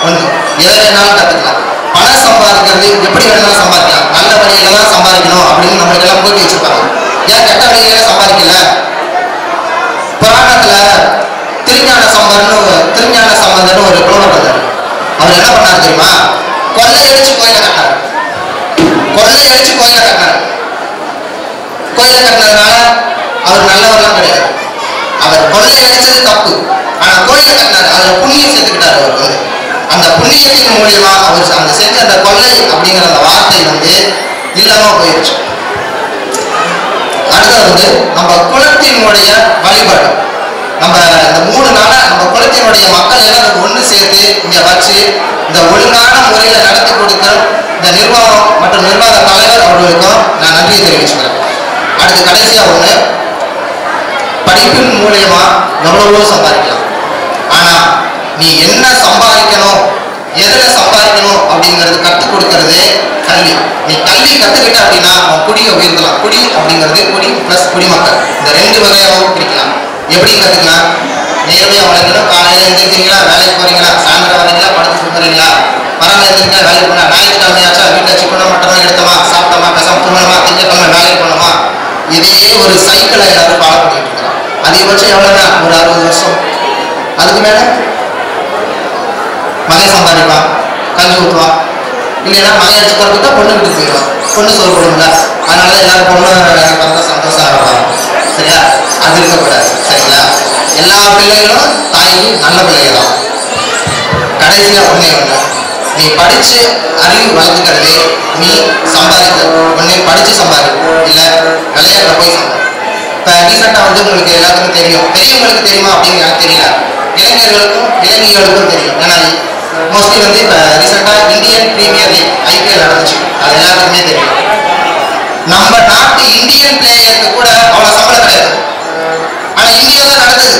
ஒன்று எதை வேணாலும் கற்றுக்கலாம் பணம் சம்பாதிக்கிறது எப்படி வேணாலும் சம்பாதிக்கலாம் நல்ல வழியில தான் சம்பாதிக்கணும் அப்படின்னு நம்மளுக்கு எல்லாம் போட்டி வச்சிருப்பாங்க ஏன் கெட்ட வழியில சம்பாதிக்கல புராணத்துல திருஞான சம்பர்னு ஒரு- திருஞான சம்பந்தர்னு ஒரு புலவர் இருந்தார் அவர் என்ன பண்ணார் தெரியுமா கொள்ளை அடிச்சு கோயிலை கட்டினார் கொள்ளை அடிச்சு கோயிலை கட்டினார் கோயிலை கட்டினதுனால அவர் நல்லவர்லாம் கிடையாது அவர் கொள்ளை அடிச்சது தப்பு ஆனா கோயிலை கட்டினார் அதுல புண்ணியம் சேர்த்துக்கிட்டார் அவர் வந்து அந்த புண்ணியத்தின் மூலியமா அவர் அந்த செஞ்ச அந்த கொள்ளை அப்படிங்கிற அந்த வார்த்தை வந்து இல்லாம போயிடுச்சு அடுத்தது வந்து நம்ம குலத்தினுடைய வழிபாடு நம்ம இந்த மூணு நாளா நம்ம குலத்தினுடைய மக்கள் எல்லாம் ஒன்று சேர்த்து இங்க வச்சு இந்த ஒழுங்கான முறையில நடத்தி கொடுக்கிற இந்த நிர்வாகம் மற்றும் நிர்வாக தலைவர் அவர்களுக்கும் நான் நன்றியை தெரிவிச்சுக்கிறேன் அடுத்து கடைசியா ஒண்ணு படிப்பின் மூலியமா எவ்வளவோ சம்பாதிக்கலாம் ஆனா நீ என்ன சம்பாதிக்கணும் எதுல சம்பாதிக்கணும் அப்படிங்கறது கற்றுக் கொடுக்கறது கல்வி நீ கல்வி கத்துக்கிட்ட அப்படின்னா உன் குடியை உயர்த்தலாம் குடி அப்படிங்கிறது குடி பிளஸ் குடிமக்கள் இந்த ரெண்டு வகையாகவும் பிரிக்கலாம் எப்படி கத்துக்கலாம் நேர்மையா வளர்க்கணும் காலையில எழுந்திருக்கீங்களா வேலைக்கு போறீங்களா சாயந்தரம் வரீங்களா படுத்து தூங்குறீங்களா பரவாயில்ல எழுந்திருக்கா வேலைக்கு போனா ஞாயிற்றுக்கிழமையாச்சா வீட்டுல சிக்கனம் மட்டனோ எடுத்தோமா சாப்பிட்டோமா பேசாம தூங்கணுமா திங்கக்கிழமை வேலைக்கு போனோமா இதையே ஒரு சைக்கிளை எல்லாரும் ஃபாலோ பண்ணிட்டு இருக்கிறோம் அதிகபட்சம் எவ்வளவுனா ஒரு அறுபது வருஷம் அதுக்கு மேல மகன் சம்பாதிப்பான் கஞ்சி ஊற்றுவான் இல்லைன்னா மகன் அடிச்சு கொடுத்தா பொண்ணு வீட்டுக்கு போயிடுவான் பொண்ணு சோறு போடும்ல அதனால எல்லாரும் பொண்ணு எனக்கு வந்தா சந்தோஷம் ஆகலாம் சரியா அது இருக்கக்கூடாது சரிங்களா எல்லா பிள்ளைகளும் தாய்க்கு நல்ல பிள்ளைகள் தான் கடைசியா ஒண்ணே ஒண்ணு நீ படிச்சு அறிவு வளர்த்துக்கிறது நீ சம்பாதிக்க ஒண்ணு படிச்சு சம்பாதி இல்ல விளையாட்டுல போய் சம்பாதி இப்ப ரீசெண்டா வந்து உங்களுக்கு எல்லாத்துக்கும் தெரியும் பெரியவங்களுக்கு தெரியுமா அப்படின்னு எனக்கு தெரியல இளைஞர்களுக்கும் இளைஞர்களுக்கும் தெரியும் ஏன்னா மோஸ்ட்லி வந்து இப்ப ரீசெண்டா இந்தியன் பிரீமியர் லீக் ஐபிஎல் நடந்துச்சு அது எல்லாத்துக்குமே தெரியும் நம்ம நாட்டு இந்தியன் பிளேயருக்கு கூட அவ்வளவு சம்பளம் கிடையாது ஆனா இந்தியாவில் நடந்தது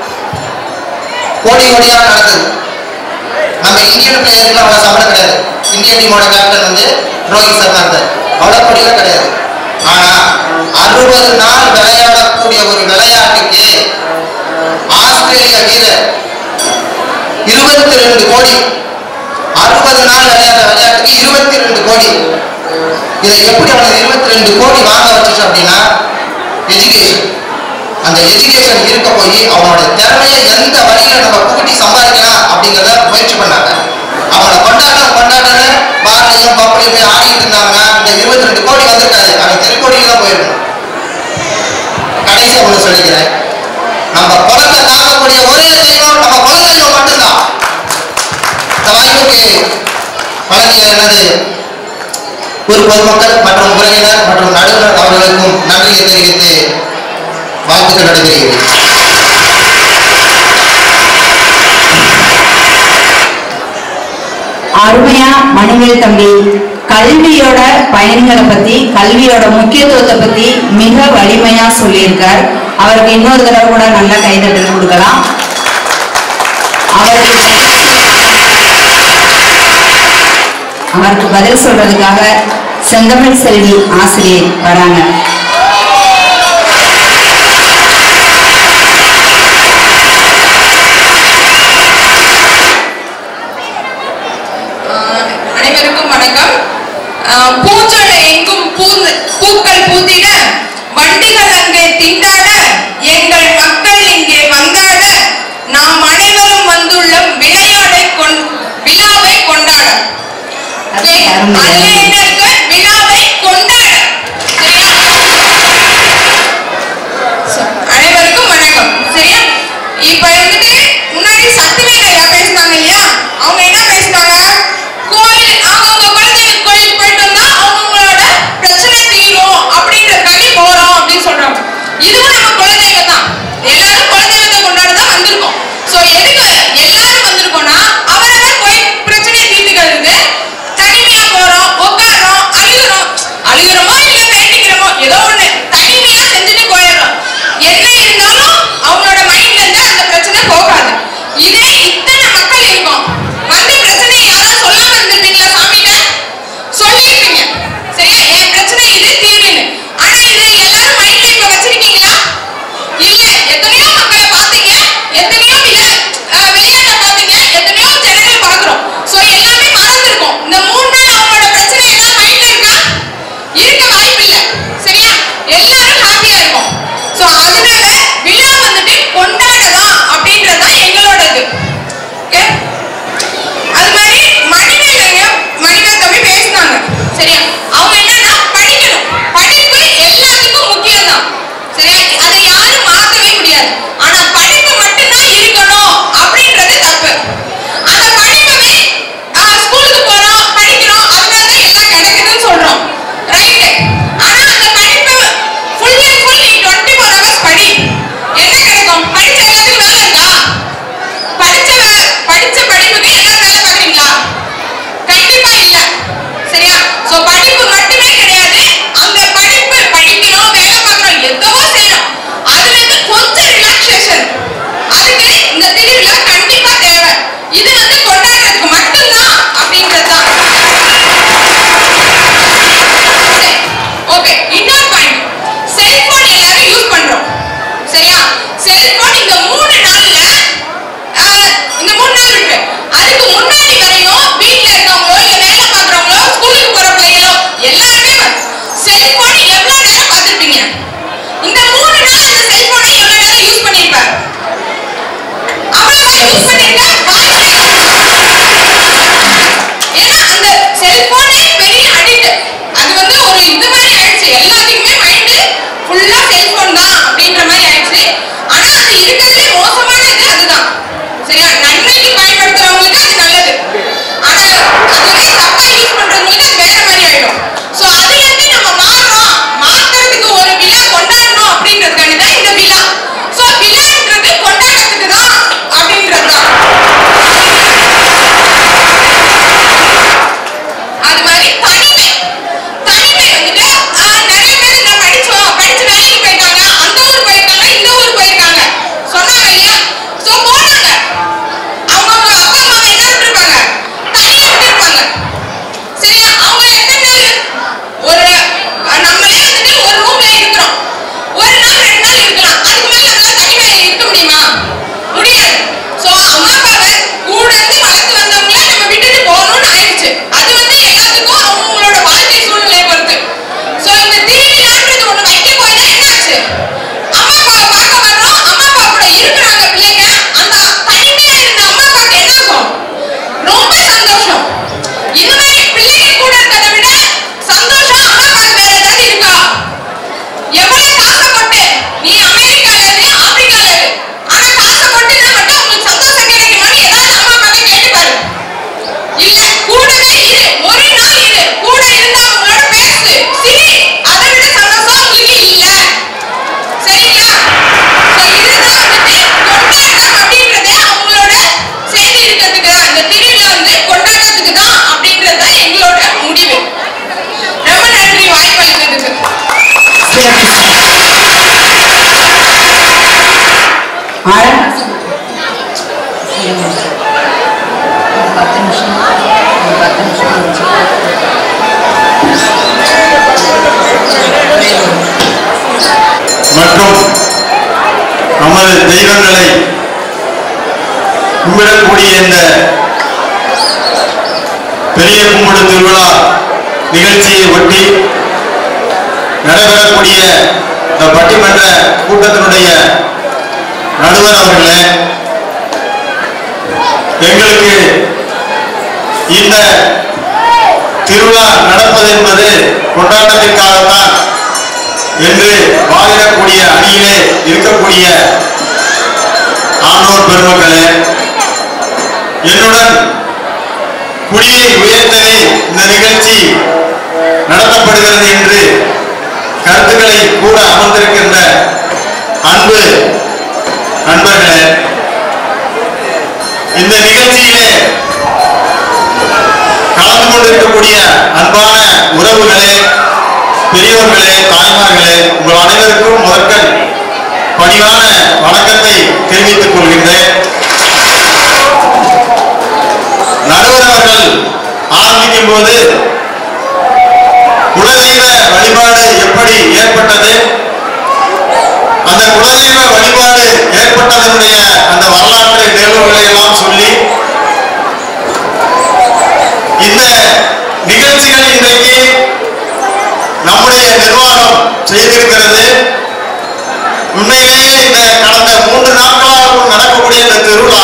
கோடி கோடியா நடந்தது நம்ம இந்தியன் பிளேயருக்கு அவ்வளவு சம்பளம் கிடையாது இந்தியன் டீமோட கேப்டன் வந்து ரோஹித் சர்மா இருந்தார் அவ்வளவு கோடியில கிடையாது ஆனா அறுபது நாள் விளையாடக்கூடிய ஒரு விளையாட்டுக்கு ஆஸ்திரேலிய வீரர் இருபத்தி ரெண்டு கோடி அறுபது நாள் விளையாடுற விளையாட்டுக்கு இருபத்தி ரெண்டு கோடி இதை எப்படி அவனுக்கு இருபத்தி ரெண்டு கோடி வாங்க வச்சுச்சு அப்படின்னா எஜுகேஷன் அந்த எஜுகேஷன் இருக்க போய் அவனோட திறமையை எந்த வழியில நம்ம புகுட்டி சம்பாதிக்கலாம் அப்படிங்கிறத முயற்சி பண்ணாங்க அவனை கொண்டாட்டம் கொண்டாட்டன்னு பார்லையும் பப்லையும் போய் ஆடிட்டு இருந்தாங்கன்னா இந்த இருபத்தி ரெண்டு கோடி வந்திருக்காது அவன் தெருக்கோடியில தான் போயிருக்கணும் கடைசியா ஒண்ணு சொல்லிக்கிறேன் நம்ம குழந்தை தாங்கக்கூடிய ஒரே தெய்வம் நம்ம குலதெய்வம் மட்டும்தான் இந்த வாய்ப்புக்கு வழங்கிய எனது ஒரு பொதுமக்கள் மற்றும் உறவினர் மற்றும் நடுவர் அவர்களுக்கும் நன்றியை தெரிவித்து வாழ்த்துக்கள் நடைபெறுகிறது அருமையா மணிவேல் தம்பி கல்வியோட பயன்களை பத்தி கல்வியோட முக்கியத்துவத்தை பத்தி மிக வலிமையா சொல்லியிருக்கார் அவருக்கு இன்னொரு தடவை கூட நல்ல கைதட்டல் கொடுக்கலாம் அவருக்கு அவருக்கு பதில் சொல்றதுக்காக செந்தமிழ் செல்வி ஆசிரியர் வராங்க ஆஹ் அனைவருக்கும் வணக்கம் ஆஹ் பூஞ்சோலை எங்கும் பூந்து பூக்கள் பூத்திட வண்டிகள் அங்கே திண்டாட எங்கள் மக்கள் இங்கே வந்தாட நாம் அனைவரும் வந்துள்ளோம் விளையாடை கொண் விழாவை கொண்டாட வே- அருமை. அல்லேனர்கள் விழாவை கொண்டாட சரியா? ஆழ- மற்றும் நமது தெய்வங்களை கும்பிடக்கூடிய இந்த பெரிய கும்பிடு திருவிழா நிகழ்ச்சியை ஒட்டி நடைபெறக்கூடிய இந்த பட்டிமன்ற கூட்டத்தினுடைய நடுவர் அவர்களே எங்களுக்கு இந்த திருவிழா நடப்பது என்பது கொண்டாட்டத்திற்காகத்தான் என்று வாதிடக்கூடிய அணியிலே இருக்கக்கூடிய ஆண்டோர் பெருமக்களே என்னுடன் குடியை உயர்த்தவே இந்த நிகழ்ச்சி நடத்தப்படுகிறது என்று கருத்துக்களை கூட அமர்ந்திருக்கின்ற அன்பு நண்பர்களே இந்த நிகழ்ச்சியிலே கலந்து கொண்டிருக்கக்கூடிய அன்பான உறவுகளே பெரியோர்களே தாய்மார்களே உங்கள் அனைவருக்கும் முதற்கண் பணிவான வணக்கத்தை தெரிவித்துக் கொள்கின்றேன் நடுவர் அவர்கள் ஆரம்பிக்கும் போது குலதெய்வ வழிபாடு எப்படி ஏற்பட்டது அந்த குலதெய்வ வழிபாடு ஏற்பட்டதனுடைய அந்த வரலாற்று நிகழ்வுகளை எல்லாம் சொல்லி இந்த நிகழ்ச்சிகள் இன்றைக்கு நம்முடைய நிர்வாகம் செய்திருக்கிறது உண்மையிலேயே இந்த கடந்த மூன்று நாட்களாக நடக்கக்கூடிய இந்த திருவிழா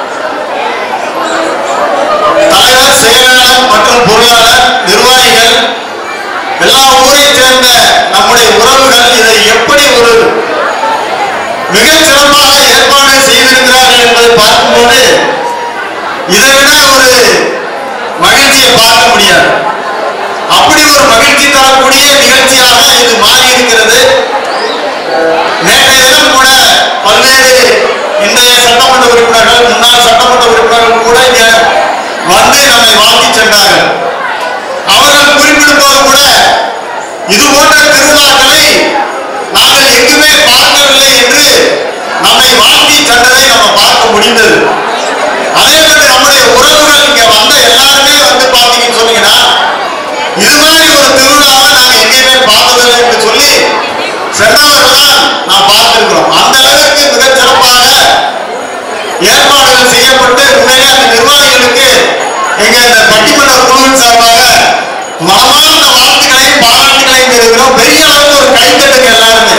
தலைவர் செயலாளர் மற்றும் பொருளாளர் நிர்வாகிகள் எல்லா ஊரைச் சேர்ந்த நம்முடைய உறவுகள் இதை எப்படி ஒரு மிக சிறப்பாக ஏற்பாடு செய்திருக்கிறார்கள் என்பதை பார்க்கும்போது இதை விட ஒரு மகிழ்ச்சியை பார்க்க முடியாது அப்படி ஒரு மகிழ்ச்சி தரக்கூடிய நிகழ்ச்சியாக இது மாறி இருக்கிறது நேற்றைய தினம் கூட பல்வேறு இன்றைய சட்டமன்ற உறுப்பினர்கள் முன்னாள் சட்டமன்ற உறுப்பினர்கள் கூட இங்க வந்து நம்மை வாழ்த்தி சென்றார்கள் அவர்கள் குறிப்பிடும்போது கூட இது போன்ற திருவிழாக்களை நாங்கள் எங்குமே பார்க்கவில்லை என்று நம்மை வாழ்த்தி சென்றதை நம்ம பார்க்க முடிந்தது அதே மாதிரி நம்முடைய உறவுகள் இங்க வந்த எல்லாருமே வந்து பாத்தீங்கன்னு சொன்னீங்கன்னா இது மாதிரி ஒரு திருவிழாவை நாங்க எங்கேயுமே பார்த்ததில்லை என்று சொல்லி சென்றவர்கள் தான் நாம் பார்த்திருக்கிறோம் அந்த அளவுக்கு மிகச் சிறப்பாக ஏற்பாடுகள் செய்யப்பட்டு உண்மையிலே அந்த நிர்வாகிகளுக்கு எங்க இந்த பட்டிமன்ற குழுவின் சார்பாக மனமார்ந்த வாழ்த்துக்களையும் பாராட்டுகளையும் தெரிவிக்கிறோம் பெரிய அளவுக்கு ஒரு கைத்தட்டுங்க எல்லாருமே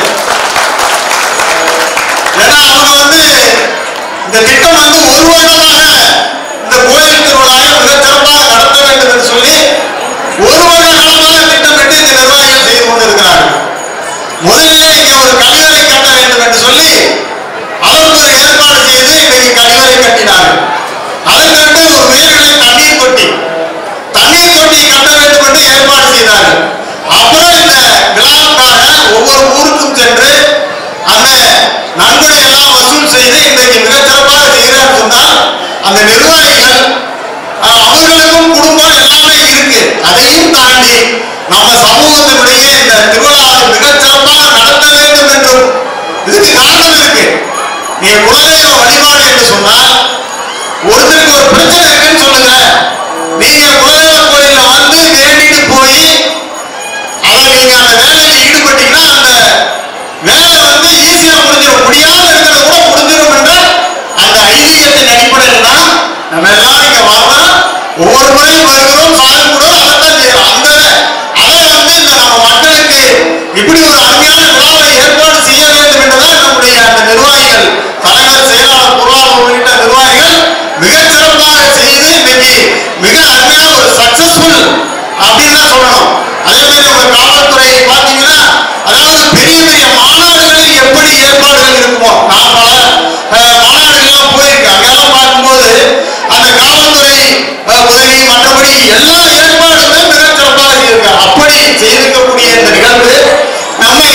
ஏன்னா அவங்க வந்து இந்த திட்டம் வந்து ஒரு வருடமாக இந்த கோயில் திருவிழாவை மிகச் சிறப்பாக நடத்த வேண்டும் என்று சொல்லி ஒரு வருட காலமாக திட்டமிட்டு இந்த நிர்வாகிகள் செய்து கொண்டிருக்கிறார்கள் முதலிலே இங்கே ஒரு கழிவறை கட்ட வேண்டும் என்று சொல்லி அதற்கு ஒரு ஏற்பாடு செய்து இன்றைக்கு கழிவறை கட்டினார்கள் அதற்கடுத்து ஒரு உயர்நிலை தண்ணீர் தொட்டி தண்ணீர் தொட்டி கட்ட வேண்டும் என்று ஏற்பாடு செய்தார்கள் அப்புறம் இந்த விழாவுக்காக ஒவ்வொரு ஊருக்கும் சென்று அந்த நன்கொடை எல்லாம் வசூல் செய்து இன்றைக்கு மிகச் சிறப்பாக செய்கிறார் சொன்னால் அந்த நிர்வாகிகள் அஹ், அவர்களுக்கும் குடும்பம் எல்லாமே இருக்கு அதையும் தாண்டி நம்ம சமூகத்தினுடைய இந்த திருவிழாவை மிகச் சிறப்பாக நடத்த வேண்டும் என்றும் இதுக்கு காரணம் இருக்கு நீ குலதெய்வ வழிபாடு என்று சொன்னால் ஒருத்தருக்கு ஒரு பிரச்சனை இருக்குன்னு சொல்லுங்க நீங்க குலதெய்வ கோயில்ல வந்து வேண்டிட்டு போய் அதை நீங்க அந்த வேலையில ஈடுபட்டீங்கன்னா அந்த வேலை வந்து ஈஸியா முடிஞ்சிடும் முடியாம இருக்கிறத கூட முடிஞ்சிடும் என்ற அந்த ஐதீகத்தின் அடிப்படையில் தான் நம்ம எல்லாரும் இங்க வரோம் ஒவ்வொரு முறையும் வருகிறோம் சாமி கூட அதைத்தான் செய்யறோம் அந்த அதை வந்து இந்த நம்ம மக்களுக்கு இப்படி ஒரு அருமையான விழாவை ஏற்பாடு செய்ய வேண்டும் என்றுதான் நம்முடைய அந்த நிர்வாகிகள் தலைவர் செயலாளர் பொருளாளர் உள்ளிட்ட நிர்வாகிகள் மிகச் சிறப்பாக செய்து இன்னைக்கு மிக அருமையான ஒரு சக்சஸ்ஃபுல் அப்படின்னு தான் சொல்லணும் அதே மாதிரி உங்க காவல்துறை பாத்தீங்கன்னா அதாவது பெரிய பெரிய மாநாடுகளில் எப்படி ஏற்பாடுகள் இருக்குமோ நான் பல அஹ், மாநாடுகள்லாம் போயிருக்கேன் அங்கெல்லாம் பார்க்கும்போது அந்த காவல்துறை அஹ், உதவி மற்றபடி எல்லா ஏற்பாடுகளும் மிகச் சிறப்பாக செய்திருக்காங்க அப்படி செய்திருக்கக்கூடிய இந்த நிகழ்வு நம்ம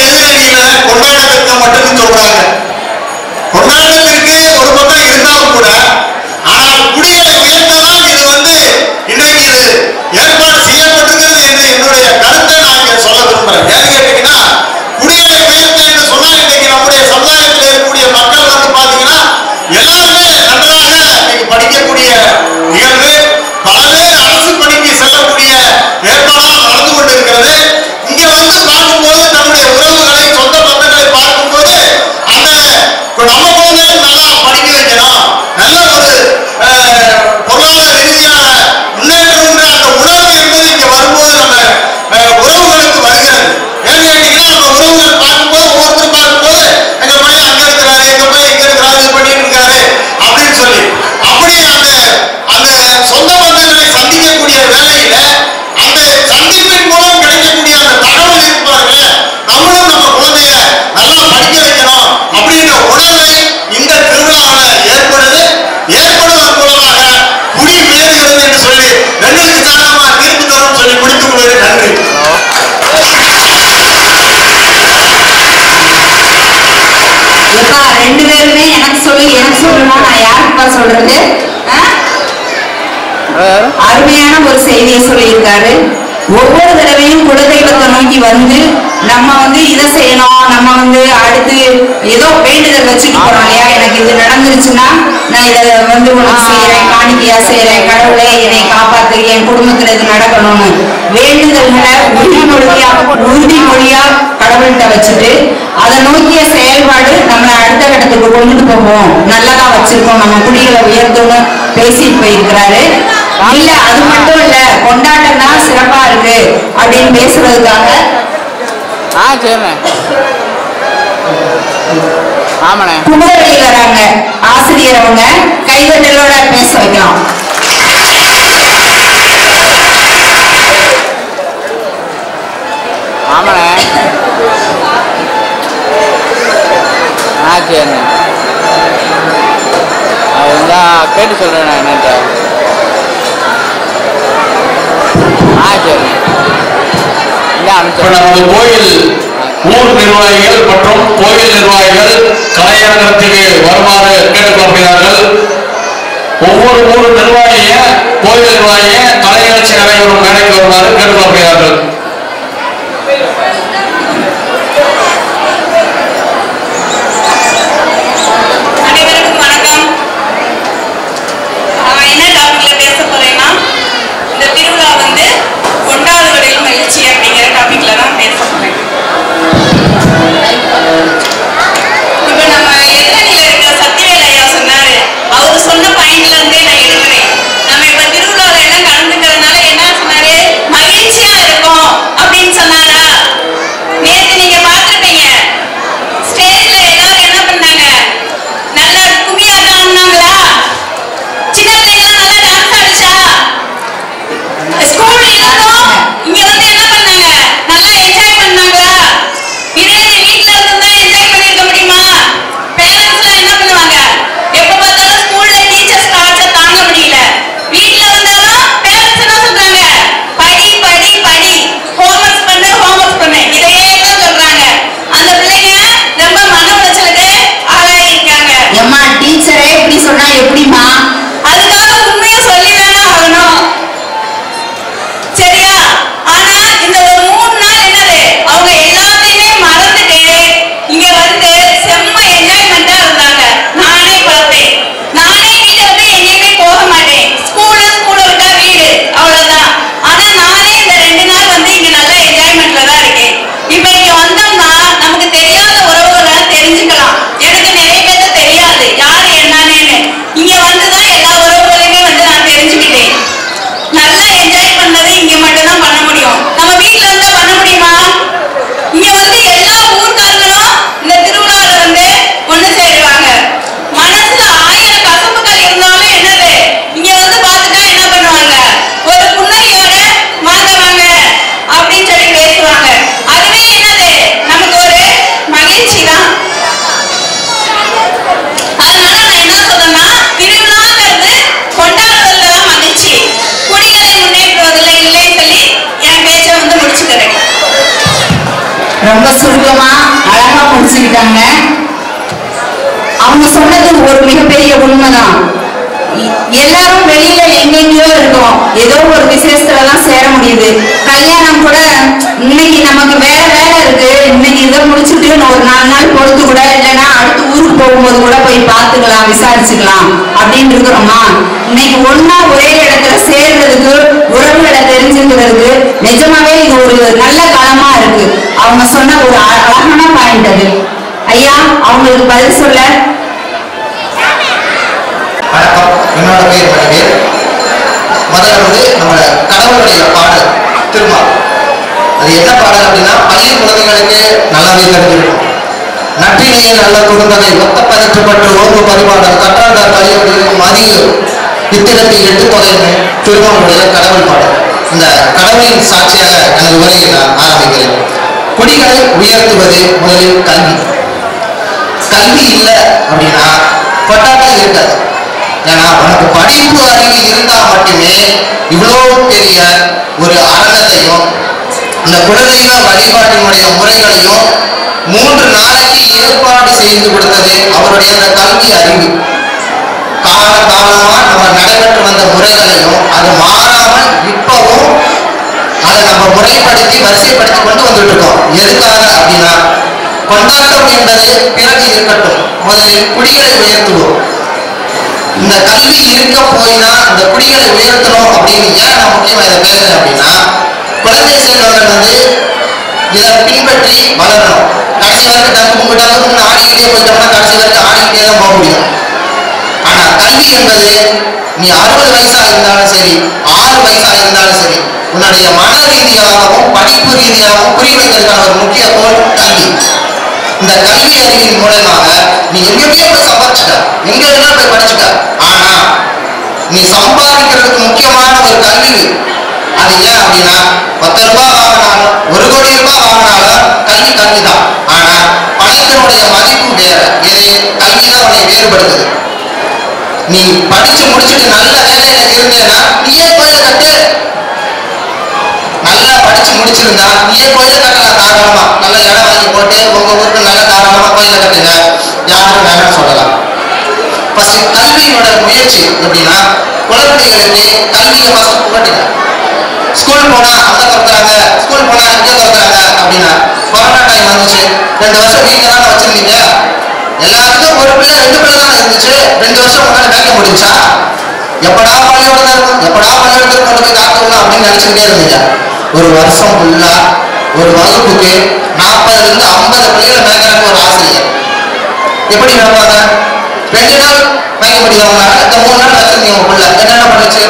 எப்பா ரெண்டு பேருமே எனக்கு சொல்லு எனக்கு சொல்லுனா நான் யாருக்குப்பா சொல்றது ஆ? யாரு அருமையான ஒரு செய்தியை சொல்லியிருக்காரு ஒவ்வொரு தடவையும் குலதெய்வத்தை நோக்கி வந்து நம்ம வந்து இதை செய்யணும் நம்ம வந்து அடுத்து ஏதோ வேண்டுதல் வச்சுட்டு போறோம் இல்லையா எனக்கு இது நடந்துருச்சுன்னா நான் இதை வந்து உனக்கு செய்யறேன் காணிக்கையா செய்யறேன் கடவுளே என்னை காப்பாத்து என் குடும்பத்துல இது நடக்கணும்னு வேண்டுதல்களை உறுதிமொழியா உறுதிமொழியா கடவுள்கிட்ட வச்சுட்டு அதை நோக்கிய செயல்பாடு நம்மளை அடுத்த கட்டத்துக்கு கொண்டுட்டு போவோம் நல்லதா வச்சிருக்கோம் நம்ம குடிகளை உயர்த்தணும் பேசிட்டு போயிருக்கிறாரு இல்ல அது மட்டும் இல்ல கொண்டாட்டம் தான் சிறப்பா இருக்கு அப்படின்னு பேசுறதுக்காக ஆ சரிண்ணே ஆமாண்ணே குமரவழி வராங்க ஆசிரியர் அவங்க கைதட்டலோட பேச வைக்கலாம் ஆமாண்ணே ஆ சரிண்ணே அது இருந்தா கேட்டு சொல்கிறேண்ணே என்னன்ட்டு ஆ சரிண்ணே இல்லை இப்ப அனுப்பிச்சேன் நமது கோயில் ஊர் நிர்வாகிகள் மற்றும் கோயில் நிர்வாகிகள் கலையரங்கத்துக்கு வருமாறு கேட்டுக்கொள்கிறார்கள் ஒவ்வொரு ஊர் நிர்வாகிய கோயில் நிர்வாகிய கலை நிகழ்ச்சி நடைபெறும் மேடைக்கு வருமாறு கேட்டுக்கொள்கிறார்கள் அனைவருக்கும் வணக்கம் நான் என்ன டாபிக்ல பேச போறேன்னா இந்த திருவிழா வந்து கொண்டாடுகளில் மகிழ்ச்சி அப்படிங்கிற டாபிக்ல தான் பேச போறேன் இப்ப நம்ம எதிரணியில இருக்க சத்திவேல் ஐயா சொன்னாரு அவர் சொன்ன பாயிண்ட்ல இருந்தே நான் எடுக்கிறேன் நம்ம இப்ப திருவிழால எல்லாம் கலந்துக்கிறதுனால என்ன சொன்னாரு மகிழ்ச்சியா இருக்கும் அப்படின்னு சொன்னாரா நேத்து நீங்க பார்த்திருப்பீங்க ஸ்டேஜ்ல எல்லாரும் என்ன பண்ணாங்க நல்லா கும்மியாட்டம் ஆடினாங்களா சின்ன பிள்ளைங்க நல்லா டான்ஸ் ஆடிச்சா ஸ்கூல்ல இருந்தோம் இங்க வந்து என்ன பண்ணாங்க நல்லா என்ஜாய் பண்ணாங்களா இதே நீ வீட்ல இருந்தா என்ஜாய் பண்ணிருக்க முடியுமா பேரண்ட்ஸ் எல்லாம் என்ன பண்ணுவாங்க எப்ப பார்த்தாலும் ஸ்கூல்ல டீச்சர்ஸ் டார்ச்சர் தாங்க முடியல வீட்ல வந்தாலும் பேரண்ட்ஸ் என்ன சொல்றாங்க படி படி படி ஹோம்ஒர்க் பண்ணு ஹோம்ஒர்க் பண்ணு இதையே தான் சொல்றாங்க அந்த பிள்ளைங்க ரொம்ப மன உளைச்சலுக்கு ஆளாயிருக்காங்க எம்மா டீச்சரே இப்படி சொன்னா எப்படிமா அதுக்காக உண்மையை சொல்லிதானே ஆகணும் சரியா ஆனா இந்த ஒரு மூணு நாள் என்னது அவங்க எல்லாத்தையுமே மறந்துட்டு இங்க வந்து செம்ம என்ஜாய்மெண்டா இருந்தாங்க நானே பார்த்தேன் நானே வீட்டை விட்டு எங்கேயுமே போக மாட்டேன் ஸ்கூலு ஸ்கூலை விட்டா வீடு அவ்வளவுதான் ஆனா நானே இந்த ரெண்டு நாள் வந்து இங்க நல்ல என்ஜாய்மெண்ட்ல தான் இருக்கேன் இப்ப இங்க வந்தோம்னா நமக்கு தெரியாத உறவுகளை தெரிஞ்சுக்கலாம் எனக்கு நிறைய பேருக்கு தெரியாது யாரு என்னன்னு இங்க வந்துதான் எல்லா உறவுகளையுமே வந்து நான் தெரிஞ்சுக்கிட்டேன் நல்லா என்ஜாய் பண்ணது இங்க மட்டும்தான் பண்ண முடியும் நம்ம வீட்ல இருந்தா பண்ண முடியுமா இங்க வந்து எல்லா ஊர்க்காரங்களும் இந்த திருவிழால வந்து ஒண்ணு சேருவாங்க மனசுல ஆயிரம் கசப்புகள் இருந்தாலும் என்னது இங்க வந்து பார்த்துட்டா என்ன பண்ணுவாங்க ஒரு புன்னகையோட வாங்க வாங்க அப்படின்னு சொல்லி பேசுவாங்க அதுவே என்னது நமக்கு ஒரு மகிழ்ச்சி தான் அதனால நான் என்ன சொல்றேன்னா திருவிழாங்கிறது கொண்டாடுறதுல தான் மகிழ்ச்சி குடிகளை முன்னேற்றுவதில் இல்லைன்னு சொல்லி என் பேச்சை வந்து முடிச்சுக்கிறேன் ரொம்ப சுருக்கமா அழகா முடிச்சுக்கிட்டாங்க அவங்க சொன்னது ஒரு மிகப்பெரிய உண்மைதான் இ- எல்லாரும் வெளியில எங்கெங்கயோ இருக்கோம் ஏதோ ஒரு விசேஷத்துல தான் சேர முடியுது கல்யாணம் கூட இன்னைக்கு நமக்கு வேற வேலை இருக்கு இன்னைக்கு இதை முடிச்சுட்டு இன்னும் ஒரு நாலு நாள் பொறுத்து கூட இல்லைன்னா அடுத்து ஊருக்கு போகும்போது கூட போய் பார்த்துக்கலாம் விசாரிச்சுக்கலாம் அப்படின்னு இருக்கிறோமா இன்னைக்கு ஒண்ணா ஒரே இடத்துல சேர்றதுக்கு உறவுகளை தெரிஞ்சுக்கிறதுக்கு நிஜமாவே இது ஒரு நல்ல காலமா இருக்கு அவங்க சொன்ன ஒரு அ- அழகான பாயிண்ட் அது ஐயா அவங்களுக்கு பதில் சொல்ல வணக்கம் என்னோட பேர் மணிவேல் முதல்ல வந்து நம்ம கடவுளுடைய பாடல் திருமால் அது என்ன பாடல் அப்படின்னா பள்ளி குழந்தைகளுக்கு நல்லாவே தெரிஞ்சிருக்கும் நற்றினையில் நல்ல குறுந்தகை ஒத்த பதிற்றுப்பட்டு ஓர்வு பரிமாடல் கற்றாண்டார் கலியுடைய மதிய இத்திரத்தை எட்டு தொகைன்னு திருமாவுடைய கடவுள் பாடல் இந்த கடவுளின் சாட்சியாக எனது உரையை நான் ஆரம்பிக்கிறேன் குடிகளை உயர்த்துவது முதலில் கல்வி கல்வி இல்லை அப்படின்னா கொண்டாட்டம் இருக்காது ஏன்னா உனக்கு படிப்பு அறிவு இருந்தா மட்டுமே இவ்வளோ பெரிய ஒரு அரங்கத்தையும் இந்த குலதெய்வ வழிபாட்டினுடைய முறைகளையும் மூன்று நாளைக்கு ஏற்பாடு செய்ய செய்து கொடுத்தது அவருடைய அந்த கல்வி அறிவு கால காலமா நம்ம நடைபெற்று வந்த முறைகளையும் அது மாறாமல் இப்பவும் அதை நம்ம முறைப்படுத்தி வரிசைப்படுத்தி கொண்டு வந்துட்டு இருக்கோம் எதுக்காக அப்படின்னா கொண்டாட்டம் என்பது பிறகு இருக்கட்டும் முதலில் குடிகளை உயர்த்துவோம் இந்த கல்வி இருக்க போயினா இந்த குடிகளை உயர்த்தணும் அப்படின்னு ஏன் நான் முக்கியமா இதை பேசுறேன் அப்படின்னா குழந்தை செல்வங்கள் வந்து இதை பின்பற்றி வளரணும் கடைசி வரைக்கும் டங்கு கும்பு டங்குன்னு ஆடிக்கிட்டே போயிட்டோம்னா கடைசி வரைக்கும் ஆடிக்கிட்டே தான் போக முடியும் ஆனா கல்வி என்பது நீ அறுபது வயசா இருந்தாலும் சரி ஆறு வயசா இருந்தாலும் சரி உன்னுடைய மன ரீதியாகவும் படிப்பு ரீதியாகவும் புரிய வைக்கிறதுக்கான ஒரு முக்கிய கோல் கல்வி இந்த கல்வி அறிவின் மூலமாக நீ எங்கேயுமே போய் சம்பாதிச்சுக்க எங்க வேணா போய் படிச்சுக்க ஆனா நீ சம்பாதிக்கிறதுக்கு முக்கியமான ஒரு கல்வி அது ஏன் அப்படின்னா பத்து ரூபாய் வாங்கினாலும் ஒரு கோடி ரூபாய் வாங்கினாலும் கல்வி கல்வி தான் ஆனா பணத்தினுடைய மதிப்பு வேற இது கல்வி தான் உன்னை வேறுபடுத்துது நீ படிச்சு முடிச்சுட்டு நல்ல வேலையில இருந்தேன்னா நீயே கோயில கட்டு நல்லா படிச்சு முடிச்சிருந்தா நீயே கோயில கட்டலாம் தாராளமா நல்ல இடம் வாங்கி போட்டு உங்க ஊருக்கு நல்ல தாராளமா கோயில கட்டுங்க யாரும் வேணாம்னு சொல்லலாம் ஃபர்ஸ்ட் கல்வியோட முயற்சி எப்படின்னா குழந்தைகளுக்கு கல்வியை ஃபர்ஸ்ட் புகட்டுங்க ஸ்கூல் போனா அங்க திறக்கிறாங்க ஸ்கூல் போனா இங்க திறக்கிறாங்க அப்படின்னா கொரோனா டைம் வந்துச்சு ரெண்டு வருஷம் வீட்டுல தானே வச்சிருந்தீங்க எல்லாத்துக்கும் ஒரு பிள்ளை ரெண்டு பிள்ளை தானே இருந்துச்சு ரெண்டு வருஷம் முன்னாடி வேலைக்கு முடிஞ்சா எப்படா பள்ளியோட இருக்கும் எப்படா பள்ளியோடத்துக்கு கொண்டு போய் காத்துக்கணும் அப்படின்னு நினைச்சுக்கிட்டே இருந்தீங்க ஒரு வருஷம் ஃபுல்லா ஒரு வகுப்புக்கு நாற்பதுல இருந்து ஐம்பது பிள்ளைகளை மேய்க்கிறாங்க ஒரு ஆசிரியர் எப்படி நடப்பாங்க ரெண்டு நாள் மேய்க்க முடியாம இந்த மூணு நாள் வச்சிருந்தீங்க உங்க பிள்ளை என்னென்ன பண்ணுச்சு